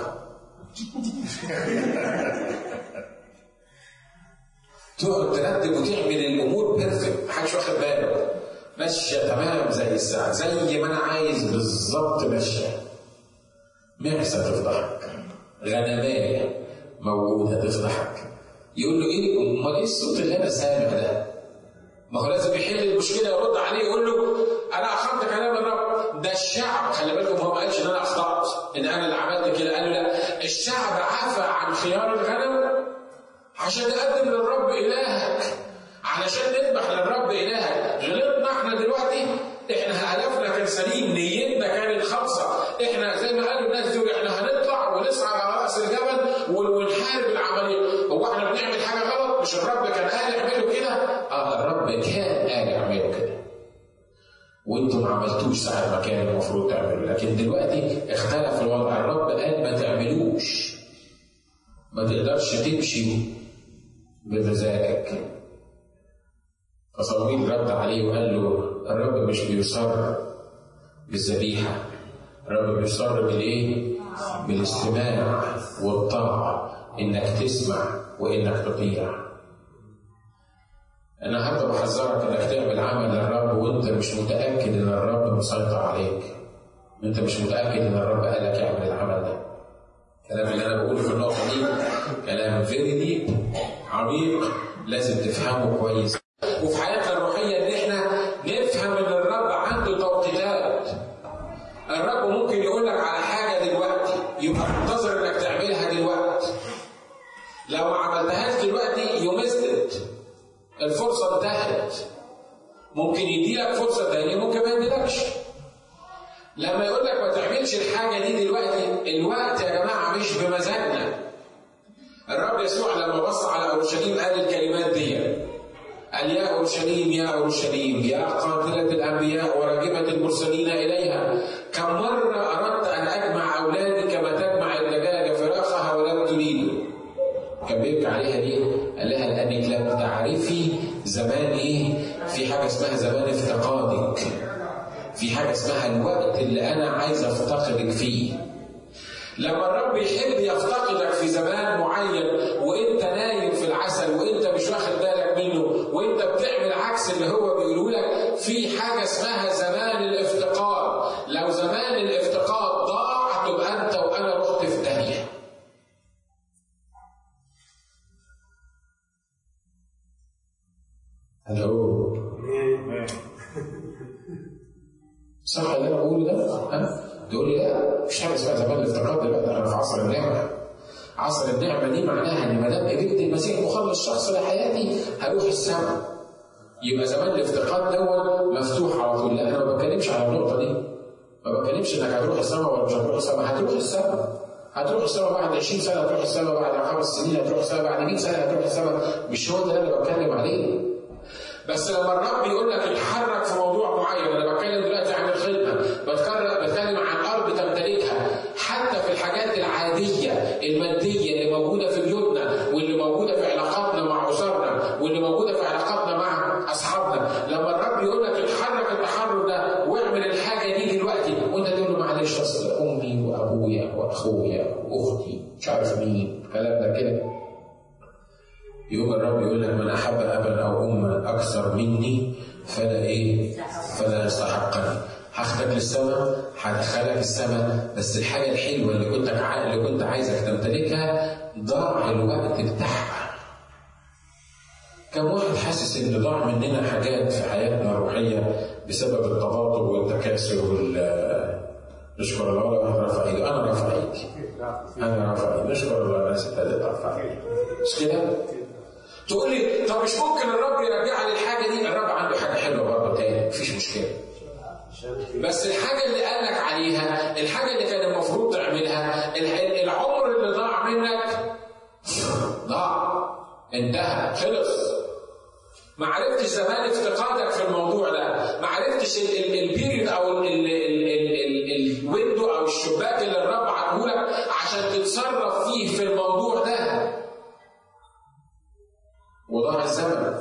تقعد ترتب وتعمل الامور بيرفكت محدش واخد باله ماشيه تمام زي الساعه زي ما انا عايز بالظبط ماشيه معزه تفضحك غنمايه موجوده تفضحك يقول له ايه امال ايه الصوت اللي انا سامع ده؟ ما هو لازم يحل المشكله يرد عليه يقول له انا اخذت كلام الرب ده الشعب خلي بالكم هو ما قالش ان انا اخطات ان انا اللي عملت كده قال له لا الشعب عفى عن خيار الغنم عشان نقدم للرب الهك علشان نذبح للرب الهك غلطنا احنا دلوقتي احنا هدفنا كان سليم نيتنا كانت خالصه احنا زي ما قالوا الناس دول احنا هنطلع ونصعد على راس الجبل ونحارب العمليه هو احنا بنعمل حاجه غلط مش الرب كان قال اعملوا كده اه الرب كان قال اعملوا كده وانتم ما عملتوش ساعه ما كان المفروض تعملوا لكن دلوقتي اختلف الوضع الرب قال ما تعملوش ما تقدرش تمشي بمزاجك فصمويل رد عليه وقال له الرب مش بيصر بالذبيحه الرب بيصر بالايه؟ بالاستماع والطاعه انك تسمع وانك تطيع النهارده بحذرك انك تعمل عمل للرب وانت مش متاكد ان الرب مسيطر عليك انت مش متاكد ان الرب قالك اعمل العمل ده الكلام اللي انا بقوله في النقطه دي كلام فيري ديب عميق لازم تفهمه كويس وفي حياتنا الروحيه ان احنا نفهم ان الرب عنده توقيتات الرب ممكن يقول لك على حاجه دلوقتي انتهت ممكن يديلك فرصه ثانيه ممكن ما يديلكش لما يقول لك ما تعملش الحاجه دي دلوقتي الوقت يا جماعه مش بمزاجنا الرب يسوع لما بص على اورشليم قال الكلمات دي قال يا اورشليم يا اورشليم يا قاتله الانبياء وراجمه المرسلين اليها كم مره اردت ان اجمع اولادي كما تجمع الدجاجه فراخها ولم تريدوا كان بيبكي عليها ليه؟ قال لها لانك لم تعرفي زمان ايه؟ في حاجه اسمها زمان افتقادك في حاجه اسمها الوقت اللي انا عايز افتقدك فيه لما الرب يحب يفتقدك في زمان معين وانت نايم في العسل وانت مش واخد بالك منه وانت بتعمل عكس اللي هو بيقوله لك في حاجه اسمها زمان الافتقاد لو زمان الافتقاد ضاع تبقى انت وانا رحت في داهيه الو صح اللي انا بقوله ده؟ ها؟ تقول لي لا مفيش حاجه اسمها زمان الافتقاد دلوقتي احنا في عصر النعمه. عصر النعمه دي معناها ان ما دام قبلت المسيح مخلص شخص لحياتي هروح السماء. يبقى زمان الافتقاد دوت مفتوح على طول، لا انا ما بتكلمش على النقطه دي. ما بتكلمش انك هتروح السماء ولا مش هتروح السماء، هتروح السماء. هتروح السماء بعد 20 سنه هتروح السماء بعد خمس سنين هتروح السماء بعد 100 سنه هتروح السماء، مش هو ده اللي انا بتكلم عليه. بس لما الرب يقول لك اتحرك في موضوع معين انا بتكلم دلوقتي عن الخدمه بتكرر بتكلم عن ارض تمتلكها حتى في الحاجات العاديه الماديه اللي موجوده في بيوتنا واللي موجوده في علاقاتنا مع اسرنا واللي موجوده في علاقاتنا مع اصحابنا لما الرب يقول لك اتحرك التحرك ده واعمل الحاجه دي دلوقتي وانت تقول له معلش اصل امي وابويا واخويا واختي مش عارف مين الكلام ده كده يوم الرب يقول لك من احب ابا او اما اكثر مني فلا ايه؟ فلا يستحقني. هاخدك للسماء هدخلك السماء بس الحاجه الحلوه اللي كنت اللي كنت عايزك تمتلكها ضاع الوقت بتاعها. كم واحد حاسس ان ضاع مننا حاجات في حياتنا الروحيه بسبب التباطؤ والتكاسل وال نشكر الله ولا واحد رفع ايده انا رافع ايدي انا رافع ايدي نشكر الله الناس ابتدت ترفع ايدي مش كده؟ تقول لي طب مش ممكن الرب يرجعني للحاجه دي الرب عنده حاجه حلوه برضه تاني مفيش مشكله بس الحاجه اللي قال لك عليها الحاجه اللي كان المفروض تعملها العمر اللي ضاع منك ضاع انتهى خلص ما عرفتش زمان افتقادك في الموضوع ده ما عرفتش البيريد او الويندو او الشباك اللي الرب عامله لك عشان تتصرف فيه في الموضوع ده وضاع الزمن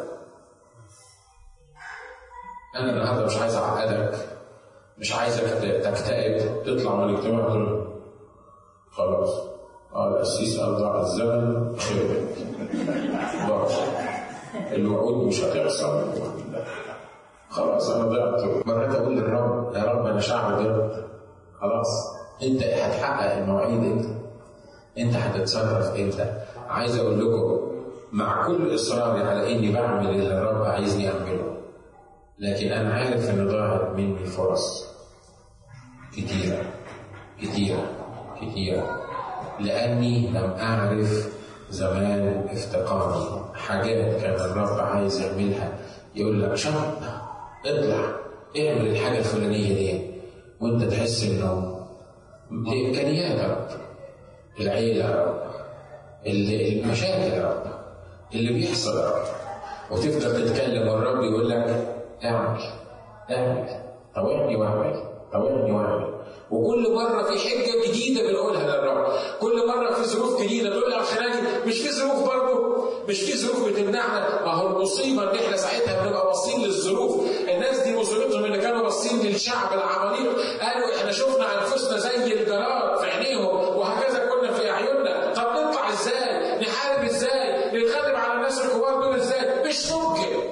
انا النهارده مش عايز اعقدك مش عايزك تكتئب تطلع من الاجتماع تقول خلاص اه القسيس قال ضاع الزمن خير ضاع الوعود مش هتحصل خلاص انا ضعت مرات اقول للرب يا رب انا شعب ضعت خلاص انت هتحقق المواعيد انت انت هتتصرف انت عايز اقول لكم مع كل اصراري على اني بعمل اللي الرب عايزني اعمله لكن انا عارف ان ضاعت مني فرص كتيره كتيره كتيره لاني لم اعرف زمان افتقاري حاجات كان الرب عايز يعملها يقول لك شاب اطلع اعمل الحاجه الفلانيه دي وانت تحس انه دي امكانيات يا رب العيله يا رب المشاكل يا رب اللي بيحصل يا رب وتفضل تتكلم والرب يقول لك اعمل اعمل طوعني واعمل طوعني واعمل وكل مره في حجه جديده بنقولها للرب كل مره في ظروف جديده تقول لي الخناجي مش في ظروف برضه مش في ظروف بتمنعنا ما هو المصيبه ان احنا ساعتها بنبقى باصين للظروف الناس دي مصيبتهم اللي كانوا باصين للشعب العماليق قالوا احنا شفنا انفسنا زي الجراد في عينيهم وهكذا كنا في اعيننا طب نطلع ازاي نحارب ازاي نتغلب على الناس الكبار دول ازاي مش ممكن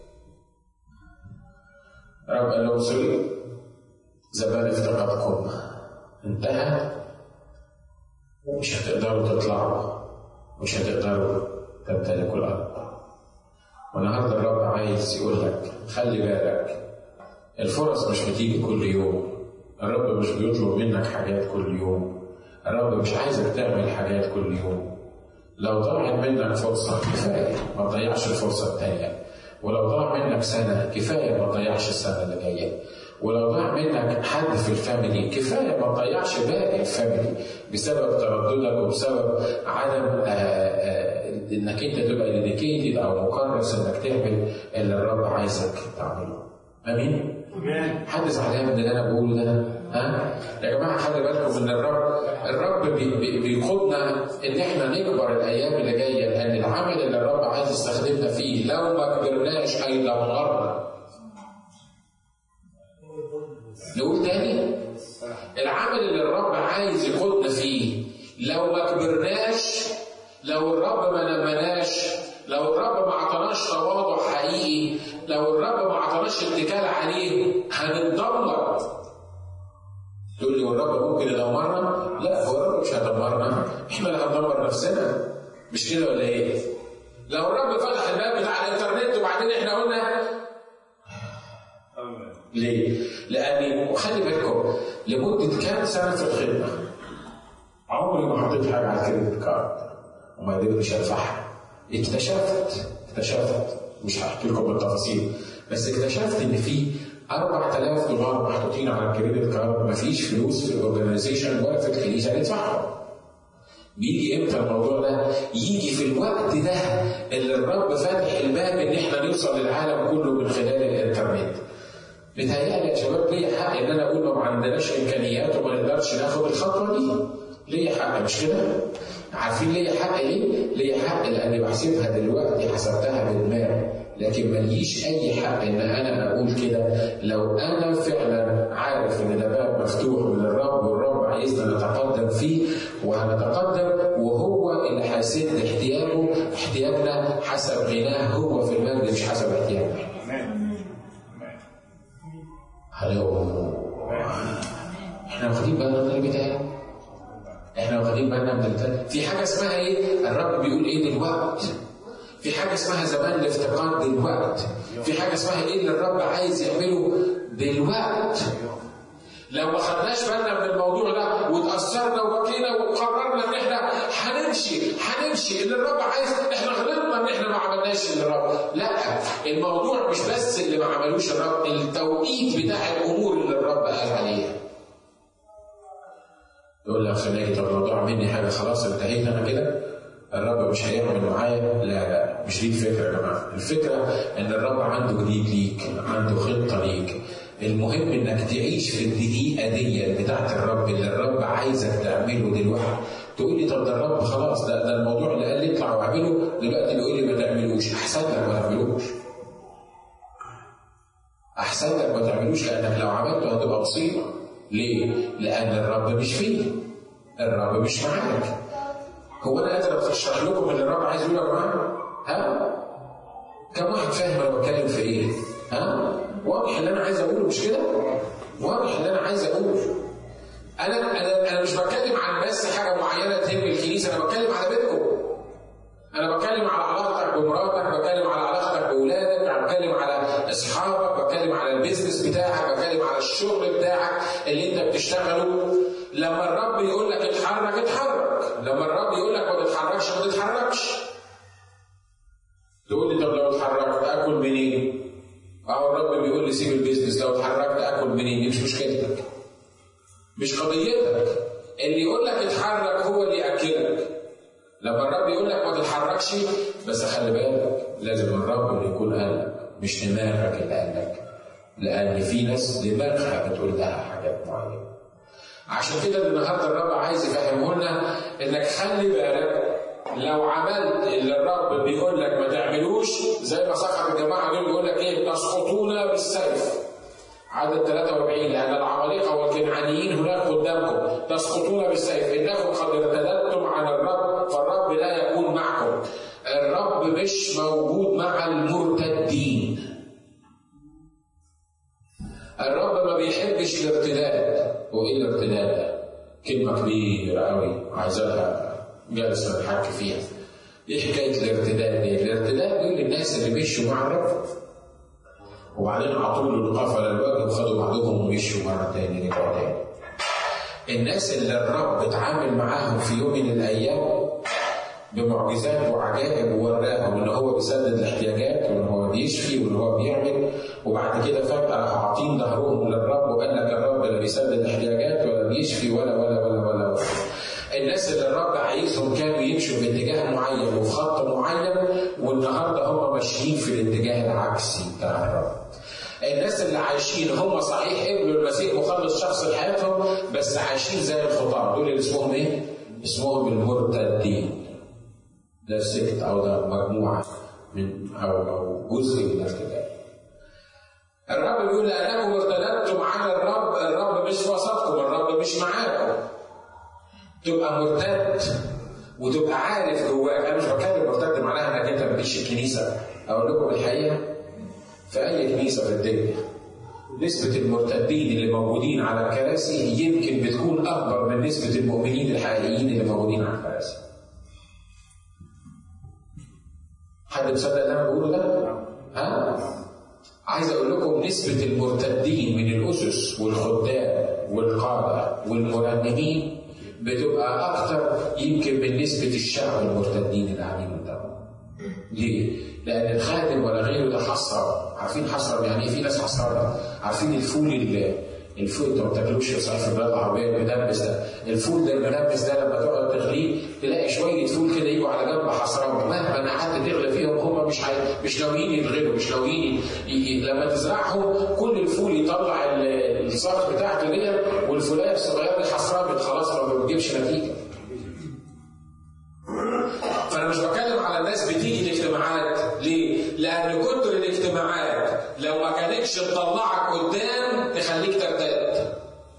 رب قال لهم سوري زمان افتقدكم انتهى مش هتقدروا تطلعوا مش هتقدروا تمتلكوا الارض والنهارده الرب عايز يقول لك خلي بالك الفرص مش بتيجي كل يوم الرب مش بيطلب منك حاجات كل يوم الرب مش عايزك تعمل حاجات كل يوم لو ضاعت منك فرصة كفاية ما تضيعش الفرصة التانية ولو ضاع منك سنة كفاية ما تضيعش السنة اللي جاية ولو ضاع منك حد في الفاميلي كفاية ما تضيعش باقي الفاميلي بسبب ترددك وبسبب عدم آآ آآ انك انت تبقى ديديكيتد او مكرس انك تعمل اللي الرب عايزك تعمله. امين؟ امين حد زعلان من اللي انا بقوله ده؟ ها؟ يا جماعه خلي بالكم ان الرب الرب بي بي بيقودنا ان احنا نكبر الايام اللي جايه لان العمل اللي الرب عايز يستخدمنا فيه لو ما كبرناش هيدمرنا. نقول تاني العمل اللي الرب عايز يقودنا فيه لو ما كبرناش لو الرب ما نمناش لو الرب ما اعطاناش تواضع حقيقي لو الرب ما اعطاناش اتكال عليه هنتدمر تقول لي والرب ممكن يدمرنا؟ لا هو الرب مش هيدمرنا احنا اللي هندمر نفسنا مش كده ولا ايه؟ لو الرب فتح الباب بتاع الانترنت وبعدين احنا قلنا امين ليه؟ لأني وخلي بالكم لمدة كام سنة في الخدمة عمري ما حطيت حاجة على الكريدت كارد وما قدرتش أدفعها اكتشفت اكتشفت مش هحكي لكم بالتفاصيل بس اكتشفت إن في 4000 دولار محطوطين على الكريدت كارد مفيش فلوس في الأورجنايزيشن ولا في الكنيسة ندفعهم بيجي امتى الموضوع ده؟ يجي في الوقت ده اللي الرب فاتح الباب ان احنا نوصل للعالم كله من خلال الانترنت. بيتهيألي يا شباب ليا حق ان انا اقول ما عندناش امكانيات وما نقدرش ناخد الخطوه دي. ليا حق مش كده؟ عارفين ليا حق ليه؟ ليا حق لاني بحسبها دلوقتي حسبتها بدماغ لكن ماليش اي حق ان انا اقول كده لو انا فعلا عارف ان ده باب مفتوح من الرب والرب عايزنا نتقدم فيه وهنتقدم وهو اللي هيسد احتياجه احتياجنا حسب غناه هو في المجد مش حسب احتياجنا. امين هلو احنا واخدين بالنا من البدايه احنا واخدين بالنا من البدايه في حاجه اسمها ايه الرب بيقول ايه دلوقت في حاجه اسمها زمان الافتقاد دلوقت في حاجه اسمها ايه اللي الرب عايز يعمله دلوقت لو ما خدناش بالنا من الموضوع ده وتاثرنا وبكينا وقررنا ان احنا هنمشي هنمشي اللي الرب عايز احنا غلطنا ان احنا ما عملناش اللي الرب لا الموضوع مش بس اللي ما عملوش الرب التوقيت بتاع الامور اللي الرب قال عليها يقول لك خلاني طب لو ضاع مني حاجه خلاص انتهيت انا كده الرب مش هيعمل معايا لا لا مش دي الفكره يا جماعه الفكره ان الرب عنده جديد ليك عنده خطه ليك المهم انك تعيش في الدقيقه دي بتاعت الرب اللي الرب عايزك تعمله دلوقتي تقول لي طب ده الرب خلاص ده ده الموضوع اللي قال لي اطلع واعمله دلوقتي بيقول لي ما تعملوش احسن لك ما تعملوش احسن لك ما تعملوش لانك لو عملته هتبقى مصيبه ليه؟ لان الرب مش فيه الرب مش معاك هو انا قادر اشرح لكم اللي الرب عايز يقوله يا جماعه؟ ها؟ كم واحد فاهم انا بتكلم في ايه؟ ها؟ واضح اللي انا عايز اقوله مش كده؟ واضح اللي انا عايز اقوله. انا انا انا مش بتكلم عن بس حاجه معينه تهم الكنيسه انا بتكلم على بيتكم. انا بتكلم على علاقتك بمراتك، بتكلم على علاقتك باولادك، بتكلم على اصحابك، بتكلم على البيزنس بتاعك، بتكلم على الشغل بتاعك اللي انت بتشتغله. لما الرب يقول لك اتحرك اتحرك، لما الرب يقول لك ما تتحركش ما تتحركش. تقول لي طب لو اتحركت اكل منين؟ اهو الرب بيقول لي سيب البيزنس لو اتحركت اكل منين؟ دي مش مشكلتك. مش قضيتك. اللي يقول لك اتحرك هو اللي ياكلك. لما الرب يقول لك ما تتحركش بس خلي بالك لازم الرب اللي يكون قالك مش دماغك اللي قالك. لان في ناس دماغها بتقول لها حاجات معينه. عشان كده النهارده الرب عايز يفهمه لنا انك خلي بالك لو عملت اللي الرب بيقول لك ما تعملوش زي ما سقط الجماعه دول بيقول لك ايه تسقطون بالسيف عدد 43 لان العمالقه والكنعانيين هناك قدامكم تسقطون بالسيف انكم قد ارتدتم عن الرب فالرب لا يكون معكم الرب مش موجود مع المرتدين الرب ما بيحبش الارتداد هو ايه الارتداد ده؟ كلمه كبيره قوي عايزه لها جلسه نحكي فيها. ايه حكايه الارتداد دي؟ الارتداد دول الناس اللي مشوا مع الرب. وبعدين عطوا له القفل الوجه وخدوا بعضهم ومشوا مره تاني رجعوا تاني. الناس اللي الرب اتعامل معاهم في يوم من الايام بمعجزات وعجائب ووراهم ان هو بيسدد الاحتياجات وان هو بيشفي وان هو بيعمل وبعد كده فجاه راح عاطين ظهرهم للرب وقال لك الرب لا بيسدد الاحتياجات ولا بيشفي ولا ولا ولا ولا, ولا. الناس اللي الرب عايزهم كانوا يمشوا في اتجاه معين وفي خط معين والنهارده هم ماشيين في الاتجاه العكسي بتاع الرب. الناس اللي عايشين هم صحيح قبلوا المسيح مخلص شخص لحياتهم بس عايشين زي الخطاه دول اللي اسمهم ايه؟ اسمهم المرتدين. ده سكت او ده مجموعه من او او جزء من الكتاب. الرب بيقول لانكم ارتدتم على الرب الرب مش في وسطكم الرب مش معاكم. تبقى مرتد وتبقى عارف جواك انا مش بتكلم مرتد معناها انك انت ما بتجيش الكنيسه اقول لكم الحقيقه في اي كنيسه في الدنيا نسبة المرتدين اللي موجودين على الكراسي يمكن بتكون أكبر من نسبة المؤمنين الحقيقيين اللي موجودين على الكراسي. حد مصدق اللي أنا بقوله ده؟ ها؟ عايز أقول لكم نسبة المرتدين من الأسس والخدام والقادة والمرنمين بتبقى أكتر يمكن من نسبة الشعب المرتدين اللي قاعدين قدامهم. ليه؟ لأن الخادم ولا غيره ده حصر، عارفين حصر يعني إيه؟ في ناس حصرة، عارفين الفول اللي الفول انت ما بتاكلوش في صيف البلاد العربيه المدبس ده، الفول ده المدبس ده لما تقعد تغليه تلاقي شويه فول كده يجوا على جنب حصرهم، مهما قعدت تغلي فيهم هم مش حي... مش ناويين يتغلوا، مش ناويين ي... لما تزرعهم كل الفول يطلع الصاغ بتاعته دي والفولايه الصغيره دي حصرها خلاص ما بتجيبش نتيجه. فانا مش بتكلم على الناس بتيجي الاجتماعات ليه؟ لان كتر الاجتماعات لو ما كانتش تطلعك قدام تخليك ترتد.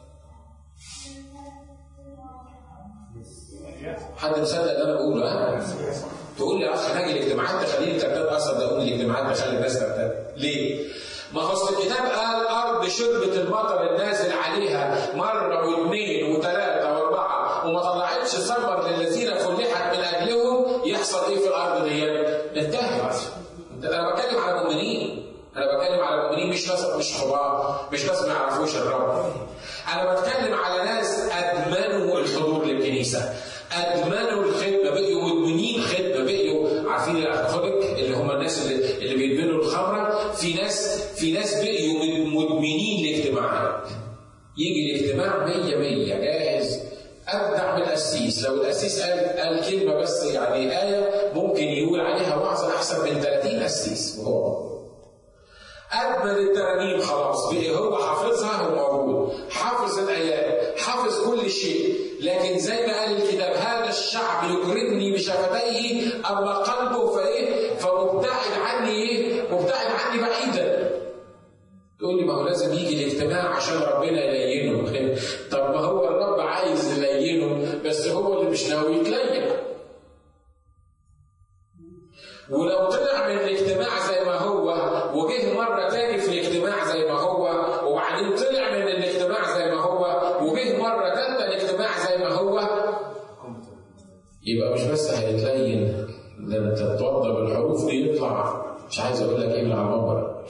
حد مصدق اللي انا بقوله ها؟ تقول لي اخ هاجي الاجتماعات تخليني ترتد اصلا ده الاجتماعات تخلي الناس ترتد. ليه؟ ما هو الكتاب قال ارض شربة المطر النازل عليها مره واثنين وثلاثه واربعه وما طلعتش ثمر للذين فلحت من اجلهم يحصل ايه في الارض دي؟ انتهت. انا بتكلم على المؤمنين. انا بتكلم على المؤمنين مش ناس مش خبار مش ناس ما يعرفوش الرب. انا بتكلم على ناس ادمنوا الحضور للكنيسه. ادمنوا الخدمه بقيوا مدمنين خدمه بقيوا عارفين الالكهوليك اللي هم الناس اللي اللي بيدمنوا الخمره في ناس في ناس بقيوا مدمنين الاجتماعات. يجي الاجتماع 100 100 جاهز ابدع من القسيس لو القسيس قال قال كلمه بس يعني ايه ممكن يقول عليها وعظ احسن من 30 قسيس وهو أدمن الترانيم خلاص بقي هو حافظها وموجود حافظ الآيات حافظ كل شيء لكن زي ما قال الكتاب هذا الشعب يكرمني بشفتيه أما قلبه فإيه فمبتعد عني إيه مبتعد عني بعيدا تقول لي ما هو لازم يجي الاجتماع عشان ربنا يلينه طب ما هو الرب عايز يلينه بس هو اللي مش ناوي يتلين ولو طلع من الاجتماع زي ما هو وجه مرة تاني في الاجتماع زي ما هو وبعدين طلع من الاجتماع زي ما هو وجه مرة تالتة الاجتماع زي ما هو يبقى مش بس هيتلين ده انت تتوضى بالحروف دي يطلع مش عايز اقول لك ايه من على المنبر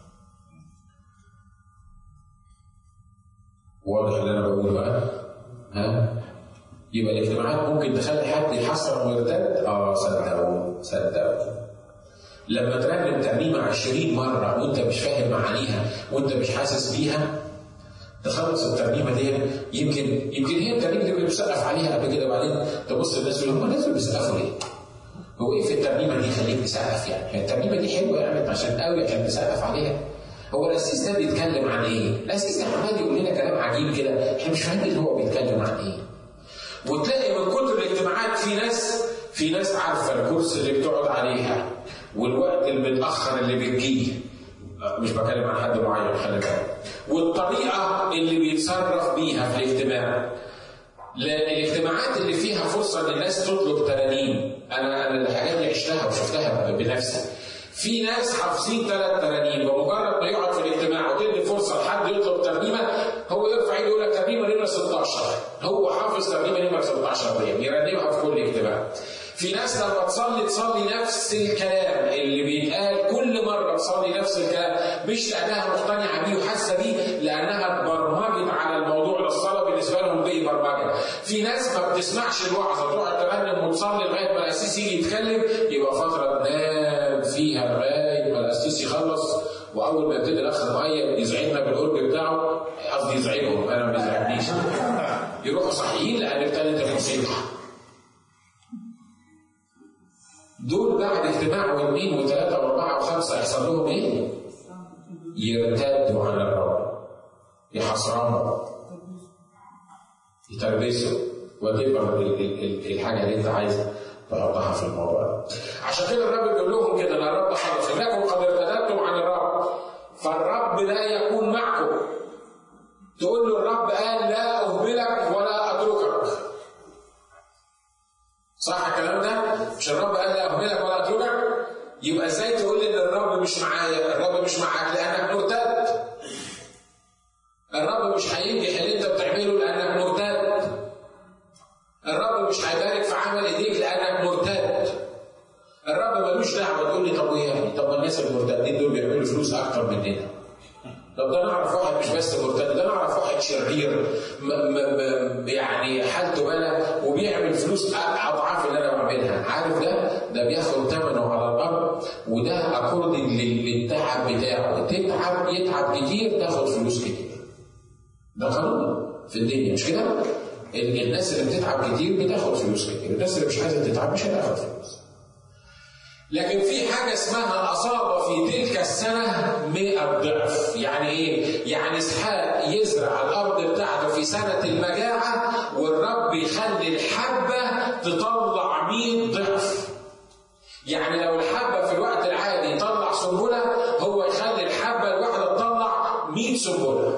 واضح اللي انا بقوله بقى ها يبقى الاجتماعات ممكن تخلي حد يحصل ويرتد اه صدقوا صدقوا لما ترنم ترنيمة 20 مرة وأنت مش فاهم معانيها وأنت مش حاسس بيها تخلص الترنيمة دي يمكن يمكن هي الترنيمة دي كنت بتسقف عليها قبل كده وبعدين تبص للناس تقول هم الناس بيسقفوا ليه؟ هو ايه في الترنيمة دي يخليك تسقف يعني؟ هي الترنيمة دي حلوة يعني عشان قوي عشان تسقف عليها هو الأسيس ده بيتكلم عن إيه؟ الأسيس ده عمال يقول لنا كلام عجيب كده إحنا مش فاهمين هو بيتكلم عن إيه؟ وتلاقي من كتر الاجتماعات في ناس في ناس عارفه الكرسي اللي بتقعد عليها والوقت المتاخر اللي بتجيه مش بكلم عن حد معين خلي بالك والطريقه اللي بيتصرف بيها في الاجتماع لان الاجتماعات اللي فيها فرصه ان الناس تطلب ترانيم انا انا الحاجات دي عشتها وشفتها بنفسي في ناس حافظين ثلاث ترانيم بمجرد ما يقعد في الاجتماع وتدي فرصه لحد يطلب ترنيمه هو يرفع ايده يقول لك ترنيمه نمره 16 هو حافظ ترنيمه نمره 16 دي يرنمها في كل اجتماع في ناس لما تصلي تصلي نفس الكلام اللي بيتقال كل مره تصلي نفس الكلام مش لانها مقتنعه بيه وحاسه بيه لانها اتبرمجت على الموضوع ده الصلاه بالنسبه لهم بقي برمجه في ناس ما بتسمعش الوعظه تقعد ترنم وتصلي لغايه ما القسيس يجي يتكلم يبقى فتره تنام فيها لغايه ما القسيس يخلص واول ما يبتدي الاخ المؤيد يزعجنا بالقرب بتاعه قصدي يزعجهم انا ما بيزعجنيش يروحوا صحيين لان ابتدت الموسيقى دول بعد اجتماع واثنين وثلاثه واربعه وخمسه يحصل لهم ايه؟ يرتدوا عن الرب يحصرموا يتربسوا وتبقى الحاجه اللي انت عايز تحطها في الموضوع عشان كده الرب بيقول لهم كده ان الرب خلص انكم قد ارتدتم عن الرب فالرب لا يكون معكم تقول له الرب قال لا اهملك ولا اتركك صح الكلام ده؟ مش الرب قال لا اهملك ولا اتركك؟ يبقى ازاي تقول لي ان الرب مش معايا؟ الرب مش معاك لانك مرتد. الرب مش هينجح اللي انت بتعمله لانك مرتد. الرب مش هيبارك في عمل ايديك لانك مرتد. الرب ملوش دعوه تقول لي طب وايه طب الناس المرتدين دول بيعملوا فلوس اكتر مننا. طب ده انا اعرف واحد مش بس مرتد ده انا اعرف واحد شرير م م م يعني حالته بلا وبيعمل فلوس اضعاف اللي انا بعملها عارف ده ده بياخد ثمنه على الارض وده اكوردنج للتعب بتاعه تتعب يتعب كتير تاخد فلوس كتير ده قانون في الدنيا مش كده؟ الناس اللي بتتعب كتير بتاخد فلوس كتير الناس اللي مش عايزه تتعب مش هتاخد فلوس لكن في حاجة اسمها أصاب في تلك السنة مئة ضعف يعني إيه؟ يعني إسحاق يزرع الأرض بتاعته في سنة المجاعة والرب يخلي الحبة تطلع مئة ضعف يعني لو الحبة في الوقت العادي يطلع سنبلة هو يخلي الحبة الواحدة تطلع 100 سنبلة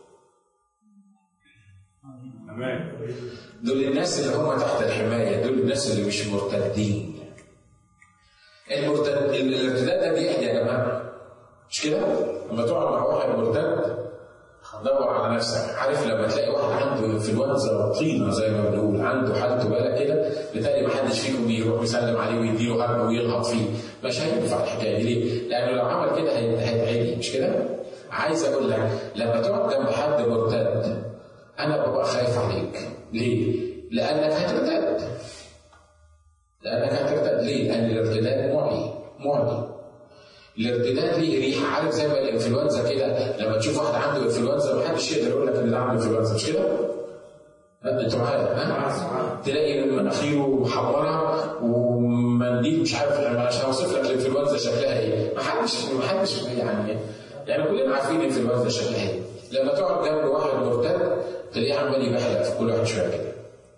دول الناس اللي هم تحت الحماية دول الناس اللي مش مرتدين المرتد الارتداد ده بيحيي يا جماعه مش كده؟ لما تقعد مع واحد مرتد دور على نفسك عارف لما تلاقي واحد عنده انفلونزا طينه زي ما بنقول عنده حالته بالك كده بتلاقي ما حدش فيكم بيروح يسلم عليه ويديله هجمه ويغلط فيه مش هينفع الحكايه دي ليه؟ لانه لو عمل كده هيتعدي مش كده؟ عايز اقول لك لما تقعد جنب حد مرتد انا ببقى خايف عليك ليه؟ لانك هترتد لانك هترتد ليه؟ لان الارتداد معي معدي الارتداد ليه ريحه عارف زي ما الانفلونزا كده لما تشوف واحد عنده انفلونزا محدش يقدر يقول لك ان ده عنده انفلونزا مش كده؟ انتوا معايا ها؟ تلاقي مناخيره محمره ومنديل مش عارف لما عشان اوصف لك الانفلونزا شكلها ايه؟ محدش محدش يعني يعني كلنا عارفين الانفلونزا شكلها ايه؟ لما تقعد جنب واحد مرتد تلاقيه عمال يبحلق في كل واحد شويه كده.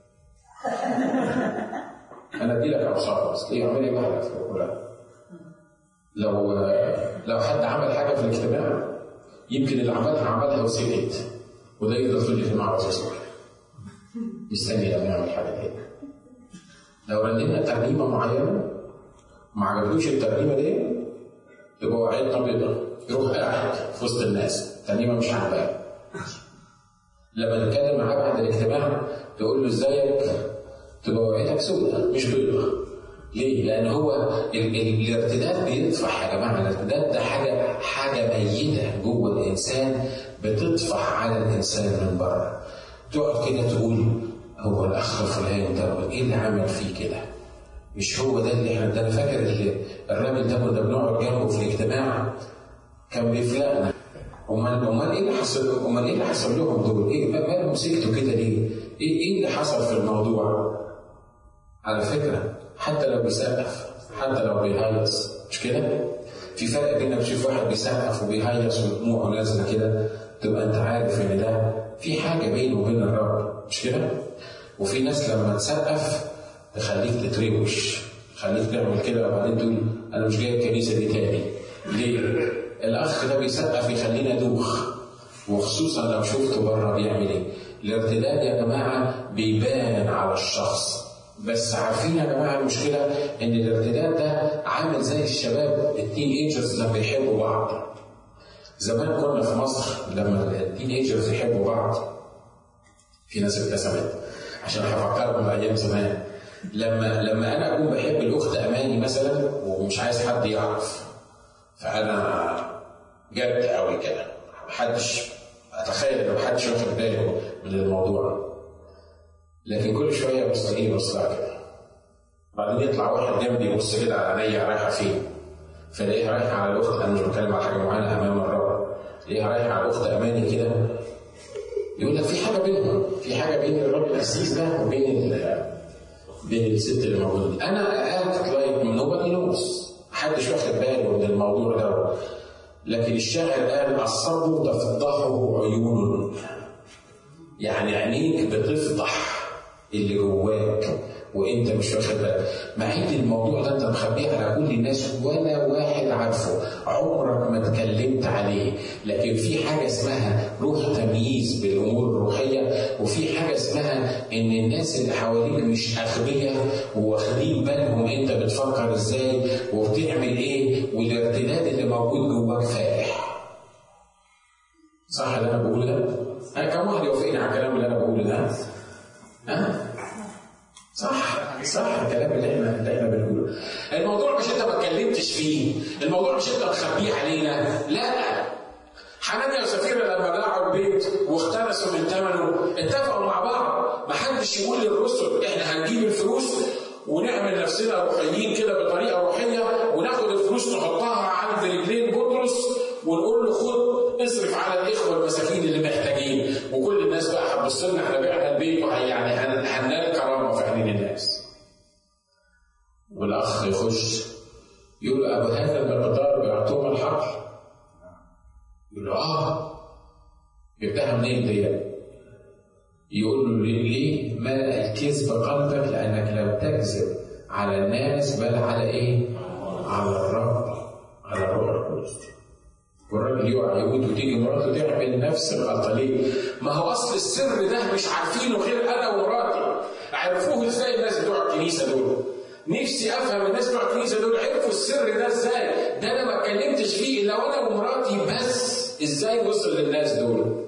انا ادي لك اوصاف بس تلاقيه عمال يبحلق في كل واحد. لو لو حد عمل حاجه في الاجتماع يمكن اللي عملها عملها وسكت وده يقدر في الاجتماع بس يصلح يستني لما يعمل حاجه تاني لو رنمنا ترنيمه معينه ما عجبوش الترنيمه دي تبقى وعيتنا بيضة يروح قاعد في وسط الناس الترنيمه مش عاجباه لما نتكلم معاه بعد الاجتماع تقول له ازيك تبقى وعيتك سودة مش بيضة ليه؟ لأن هو ال- ال- الارتداد بيطفح يا جماعة، الارتداد ده حاجة حاجة ميتة جوه الإنسان بتطفح على الإنسان من بره. تقعد كده تقول هو الأخ فلان ده إيه اللي عمل فيه كده؟ مش هو ده اللي احنا ده أنا فاكر اللي الراجل ده كنا بنقعد جنبه في الاجتماع كان بيفلقنا. امال امال ايه اللي حصل امال ايه اللي حصل لهم دول؟ ايه مالهم سكتوا كده ليه؟ ايه ايه اللي حصل في الموضوع؟ على فكره حتى لو بيسقف حتى لو بيهيص مش كده؟ في فرق بين انك تشوف واحد بيسقف وبيهيص ودموعه نازله كده تبقى انت عارف ان ده في حاجه بينه وبين الرب مش كده؟ وفي ناس لما تسقف تخليك تتروش تخليك تعمل كده وبعدين تقول انا مش جاي الكنيسه دي تاني ليه؟ الاخ ده بيسقف يخلينا ادوخ وخصوصا لو شفته بره بيعمل ايه؟ الارتداد يا جماعه بيبان على الشخص بس عارفين يا جماعه المشكله ان الارتداد ده عامل زي الشباب التين ايجرز لما يحبوا بعض زمان كنا في مصر لما التين ايجرز يحبوا بعض في ناس ابتسمت عشان هفكركم بايام زمان لما لما انا اكون بحب الاخت اماني مثلا ومش عايز حد يعرف فانا جد قوي كده محدش اتخيل ان محدش واخد باله من الموضوع لكن كل شويه يبص ايه يبص لها كده بعدين يطلع واحد جنبي يبص كده على عينيا رايحه فين فلاقيها رايحه على الاخت انا مش بتكلم على حاجه معينه امام الرب تلاقيها رايحه على الاخت اماني كده يقول لك في حاجه بينهم في حاجه بين الراجل القسيس ده وبين بين الست اللي موجوده دي انا قاعد لايك نوبادي نوز محدش واخد باله من الموضوع ده لكن الشاعر قال الصبر تفضحه عيون يعني عينيك بتفضح اللي جواك وانت مش واخد بالك مع ان الموضوع ده انت مخبيه على كل الناس ولا واحد عارفه عمرك ما اتكلمت عليه لكن في حاجه اسمها روح تمييز بالامور الروحيه وفي حاجه اسمها ان الناس اللي حواليك مش اغبياء وواخدين بالهم انت بتفكر ازاي وبتعمل ايه والارتداد اللي موجود جواك فائح صح اللي انا بقوله ده؟ انا كم واحد يوافقني على الكلام اللي انا بقوله ده؟ ها؟ صح صح الكلام اللي احنا اللي احنا بنقوله الموضوع مش انت ما اتكلمتش فيه الموضوع مش انت مخبيه علينا لا حنانيا وسفيرة لما باعوا البيت واختلسوا من ثمنه اتفقوا مع بعض ما حدش يقول للرسل احنا هنجيب الفلوس ونعمل نفسنا روحيين كده بطريقه روحيه وناخد الفلوس نحطها عند رجلين بطرس ونقول له خد اصرف على الاخوه المساكين اللي محتاجين وكل الناس بقى هتبص لنا احنا بعنا البيت يعني هننال كرامه في عينين الناس. والاخ يخش يقول له ابو هذا المقدار بيعطوه الحقل يقول له اه جبتها منين دي؟ يقول له ليه؟ ملأ الكذب قلبك لأنك لم تكذب على الناس بل على إيه؟ على الرب على الروح القدس. والراجل يقع يموت وتيجي مراته تعمل نفس الغلطة ليه؟ ما هو أصل السر ده مش عارفينه غير أنا ومراتي. عرفوه إزاي الناس بتوع الكنيسة دول؟ نفسي افهم الناس بتوع الكنيسه دول عرفوا السر ده ازاي؟ ده انا ما اتكلمتش فيه الا وانا ومراتي بس ازاي وصل للناس دول؟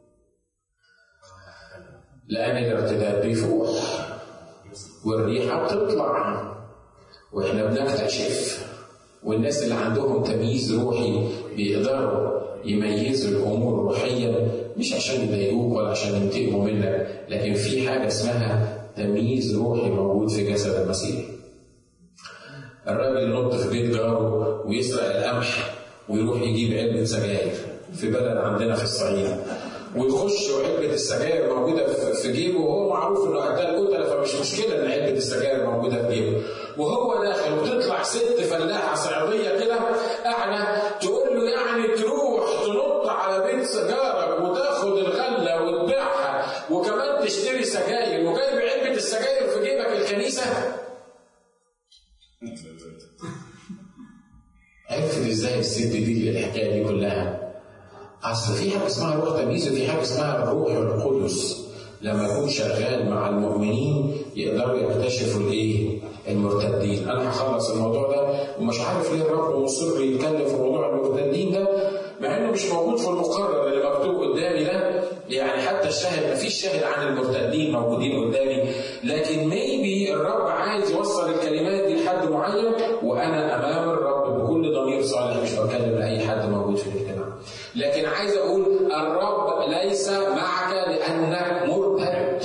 لأن الارتداد بيفوح والريحة بتطلع وإحنا بنكتشف والناس اللي عندهم تمييز روحي بيقدروا يميزوا الأمور الروحية مش عشان يضايقوك ولا عشان ينتقموا منك لكن في حاجة اسمها تمييز روحي موجود في جسد المسيح الراجل ينط في بيت جاره ويسرق القمح ويروح يجيب علبة سجاير في بلد عندنا في الصعيد ويخش وعلبة السجاير موجودة في جيبه وهو معروف انه قتال قتلة فمش مشكلة ان علبة السجاير موجودة في جيبه وهو داخل وتطلع ست فلاحة صعيدية كده قاعدة تقول له يعني تروح تنط على بيت سجارك وتاخد الغلة وتبيعها وكمان تشتري سجاير وجايب علبة السجاير في جيبك الكنيسة عرفت ازاي الست دي الحكايه دي كلها؟ اصل في حاجه اسمها روح تمييز وفي حاجه اسمها الروح القدس لما يكون شغال مع المؤمنين يقدروا يكتشفوا الايه؟ المرتدين، انا هخلص الموضوع ده ومش عارف ليه الرب مصر يتكلم في موضوع المرتدين ده مع انه مش موجود في المقرر اللي مكتوب قدامي ده يعني حتى الشاهد ما فيش شاهد عن المرتدين موجودين قدامي لكن ميبي الرب عايز يوصل الكلمات دي لحد معين وانا امام الرب بكل ضمير صالح مش بتكلم لاي حد موجود في الاجتماع لكن عايز اقول الرب ليس معك لانك مرتد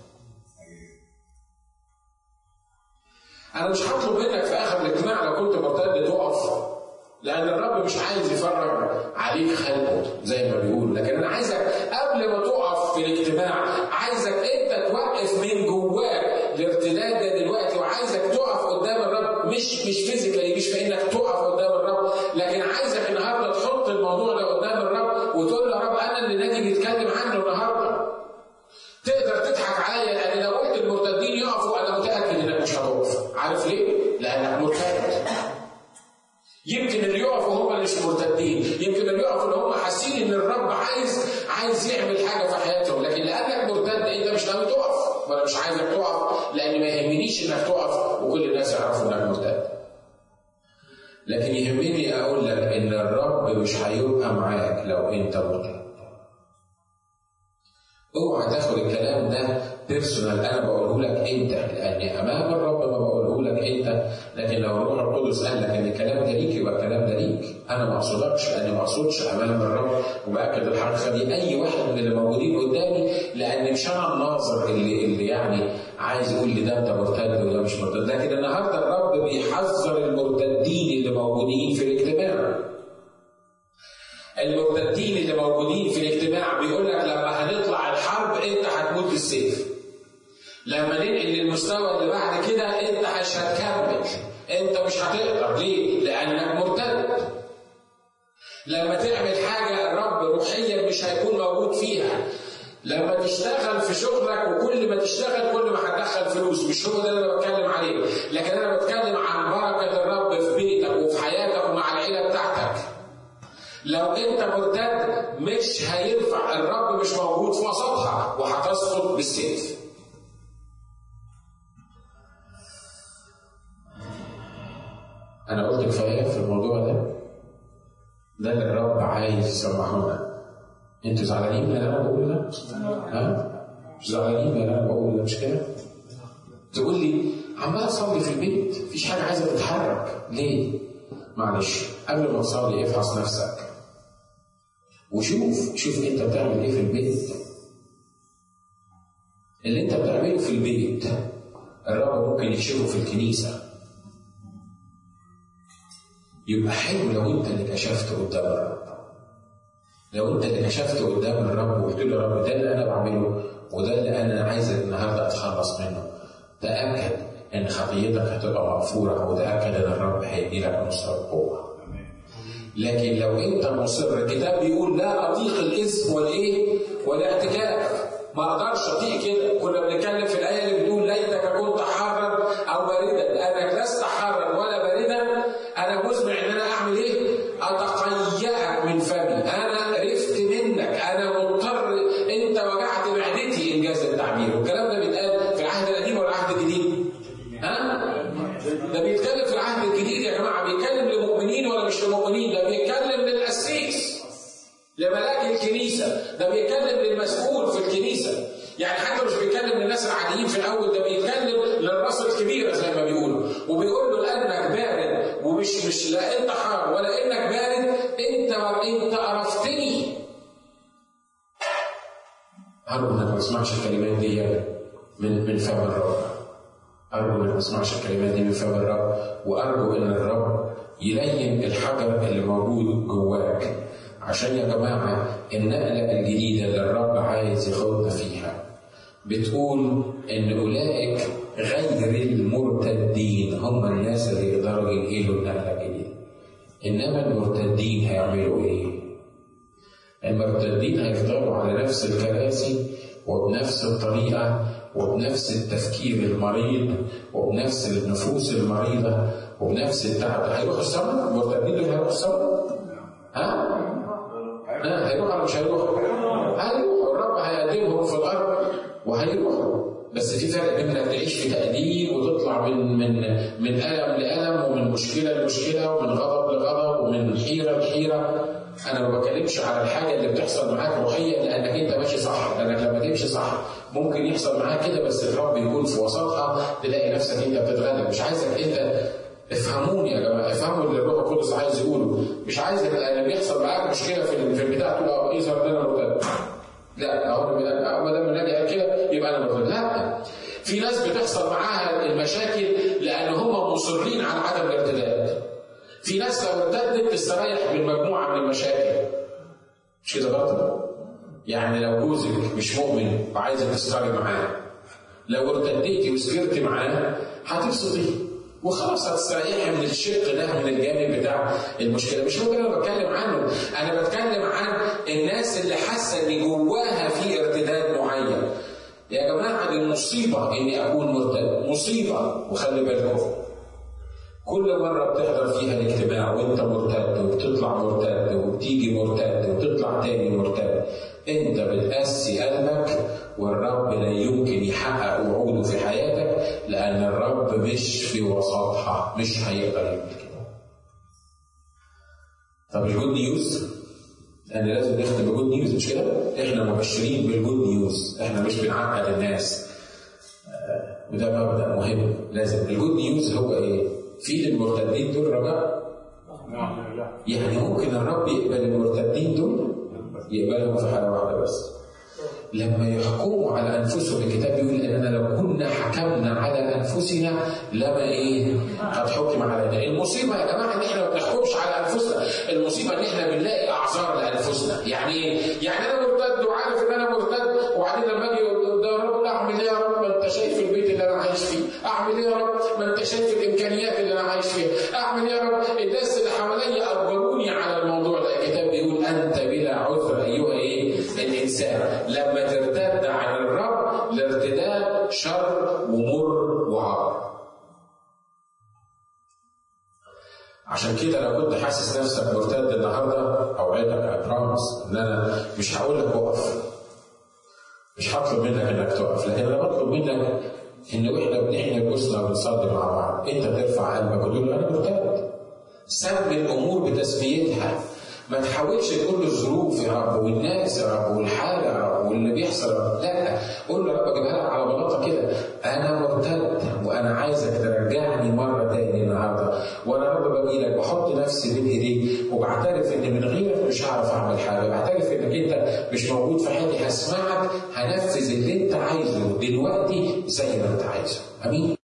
انا مش هطلب منك في اخر الاجتماع لو كنت مرتد تقف لان الرب مش عايز يفرج عليك خلقه زي ما بيقول لكن انا عايزك قبل ما تقف في الاجتماع عايزك انت توقف من جواك الارتداد ده دلوقتي وعايزك تقف قدام الرب مش مش فيزيكالي مش في انك تقف قدام الرب لكن عايزك النهارده تحط الموضوع ده قدام الرب وتقول له يا رب انا اللي ناجي بيتكلم عنه النهارده تقدر تضحك عليا لان لو قلت المرتدين يقفوا انا متاكد انك مش هتقف عارف ليه؟ لانك مرتد يمكن اللي يقفوا هم اللي مش مرتدين يمكن اللي يقفوا اللي هم حاسين ان الرب عايز عايز يعمل حاجه في حياتهم لكن لانك مرتد انت مش ناوي تقف وانا مش عايزك تقف لان ما يهمنيش انك تقف وكل الناس يعرفوا انك مرتد لكن يهمني اقول لك ان الرب مش هيبقى معاك لو انت مرتد اوعى تاخد الكلام ده بيرسونال انا بقوله لك انت لان امام الرب ما بقوله لك انت لكن لو الروح القدس قال لك ان الكلام ده ليك يبقى الكلام ده ليك انا ما اقصدكش لاني ما اقصدش امام الرب وباكد الحقيقه دي اي واحد من اللي موجودين قدامي لان مش انا الناظر اللي اللي يعني عايز يقول لي ده انت مرتد وده مش مرتد لكن النهارده الرب بيحذر المرتدين اللي موجودين في الاجتماع المرتدين اللي موجودين في الاجتماع بيقول لك لما هنطلع الحرب انت هتموت بالسيف. لما ننقل للمستوى اللي بعد كده انت مش هتكمل. انت مش هتقدر ليه؟ لانك مرتد. لما تعمل حاجه الرب روحيا مش هيكون موجود فيها. لما تشتغل في شغلك وكل ما تشتغل كل ما هتدخل فلوس مش هو ده اللي انا بتكلم عليه لكن انا بتكلم عن بركه الرب في بيتك وفي حياتك ومع العيله بتاعتك لو انت مرتد مش هينفع الرب مش موجود في وسطها وهتسقط بالسيف انا قلت كفايه في الموضوع ده ده اللي الرب عايز يسمعونا انتوا زعلانين من اللي انا بقوله ده؟ ها؟ مش زعلانين من اللي انا بقوله ده مش كده؟ تقول لي عمال اصلي في البيت مفيش حاجه عايزه تتحرك ليه؟ معلش قبل ما تصلي افحص نفسك وشوف شوف انت بتعمل ايه في البيت اللي انت بتعمله في البيت الرب ممكن يكشفه في الكنيسة يبقى حلو لو انت اللي كشفت قدام الرب لو انت اللي كشفت قدام الرب وقلت له يا رب ده اللي انا بعمله وده اللي انا عايزك النهارده اتخلص منه تاكد ان خطيتك هتبقى مغفوره وتاكد ان الرب هيدي لك نصره قوه لكن لو انت مصر الكتاب بيقول لا اطيق الاثم والايه والاعتكاف ما اقدرش اطيق كده كنا بنتكلم في الايه اللي بتقول ليتك كنت حارا او باردا لانك لست حارا ولا باردا انا مزمع ان انا اعمل ايه؟ اتقيأك من فمي انا عرفت منك انا مضطر انت وجعت معدتي انجاز التعبير والكلام ده بيتقال في العهد القديم ولا العهد الجديد؟ ها؟ ده بيتكلم في العهد الجديد يا جماعه بيتكلم لمؤمنين ولا مش لمؤمنين ده بيتكلم للقسيس لملاك الكنيسه ده بيتكلم للمسؤول في الكنيسه يعني حتى مش بيتكلم للناس العاديين في الاول ده بيتكلم للراس الكبيره زي ما بيقولوا وبيقول له لانك بارد ومش مش لا انت حار ولا انك بارد انت انت عرفتني أرجو إنك ما تسمعش الكلمات دي من من فم الرب أرجو إنك ما تسمعش الكلمات دي من فم الرب وأرجو إن الرب يلين الحجر اللي موجود جواك عشان يا جماعة النقلة الجديدة اللي الرب عايز ياخدنا فيها بتقول إن أولئك غير المرتدين هم الناس اللي يقدروا ينقلوا النقلة الجديدة إنما المرتدين هيعملوا إيه؟ المرتدين هيفضلوا على نفس الكراسي وبنفس الطريقة وبنفس التفكير المريض وبنفس النفوس المريضة وبنفس التعب هيروحوا السماء المرتدين دول هيروحوا السماء ها؟ ها هيروحوا ولا مش هيروحوا؟ هيروحوا الرب هيقدمهم في الأرض وهيروحوا بس في فرق بين انك تعيش في تأديب وتطلع من من من ألم لألم ومن مشكلة لمشكلة ومن غضب لغضب ومن حيرة لحيرة انا ما بتكلمش على الحاجه اللي بتحصل معاك روحيا لانك انت ماشي صح لانك لما تمشي صح ممكن يحصل معاك كده بس الرب يكون في وسطها تلاقي نفسك انت بتتغلب مش عايزك انت افهموني يا جماعه افهموا اللي الروح القدس عايز يقوله مش عايزك لما بيحصل معاك مشكله في في البتاع تقول اه ايه صار انا مرتد لا اهو ما دام النبي قال كده يبقى انا مرتد لا في ناس بتحصل معاها المشاكل لان هم مصرين على عدم الارتداد في ناس لو ارتدت تستريح من مجموعه من المشاكل مش كده برضه؟ يعني لو جوزك مش مؤمن وعايزه تسكري معاه لو ارتديتي وسكرتي معاه هتبسطي وخلاص هتستريحي من الشق ده من الجانب بتاع المشكله مش هو ده اللي انا بتكلم عنه انا بتكلم عن الناس اللي حاسه ان جواها في ارتداد معين يا جماعه دي مصيبه اني اكون مرتد مصيبه وخلي بالكم كل مرة بتحضر فيها الاجتماع وانت مرتد وبتطلع مرتد وبتيجي مرتد وتطلع تاني مرتد انت بتقسي قلبك والرب لا يمكن يحقق وعوده في حياتك لأن الرب مش في وسطها مش هيقدر يعمل كده. طب الجود نيوز لان لازم نختم بجود نيوز مش كده؟ احنا مبشرين بالجود نيوز احنا مش بنعقد الناس آه، وده مبدا مهم لازم الجود نيوز هو ايه؟ في للمرتدين دول رجاء يعني ممكن الرب يقبل المرتدين دول يقبلهم في حاله واحده بس لما يحكموا على انفسهم الكتاب بيقول اننا لو كنا حكمنا على انفسنا لما ايه؟ قد حكم علينا، المصيبه يا جماعه ان احنا ما بنحكمش على انفسنا، المصيبه ان احنا بنلاقي اعذار لانفسنا، يعني ايه؟ يعني انا مرتد وعارف ان انا مرتد وبعدين لما اجي قدام رب اعمل ايه يا رب؟ ما انت شايف البيت اللي انا عايش فيه، اعمل ايه يا رب؟ ما انت شايف الامكانيات اللي انا عايش فيها، اعمل ايه يا رب؟ الناس اللي حواليا اجبروني على الموضوع ده، الكتاب بيقول انت بلا عذر ايها ايه؟ الانسان، لما ترتد عن الرب الارتداد شر ومر وعار. عشان كده لو كنت حاسس نفسك مرتد النهارده اوعدك اي برامس ان انا مش هقول لك اقف. مش هطلب منك انك تقف، لكن انا بطلب منك ان واحنا بنحن الجثه وبنصلي مع بعض، انت ترفع قلبك وتقول له انا مرتد. سمي الامور بتسميتها ما تحاولش تقول له الظروف يا رب والناس يا رب والحاله يا رب واللي بيحصل يا رب لا قول له يا رب اجيبها لك على بلاطه كده انا مرتد وانا عايزك ترجعني مره تاني النهارده وانا يا رب باجي لك بحط نفسي بين ايديك وبعترف ان من غيرك مش هعرف اعمل حاجه بعترف انك انت مش موجود في حياتي هسمعك هنفذ اللي انت عايزه دلوقتي زي ما انت عايزه امين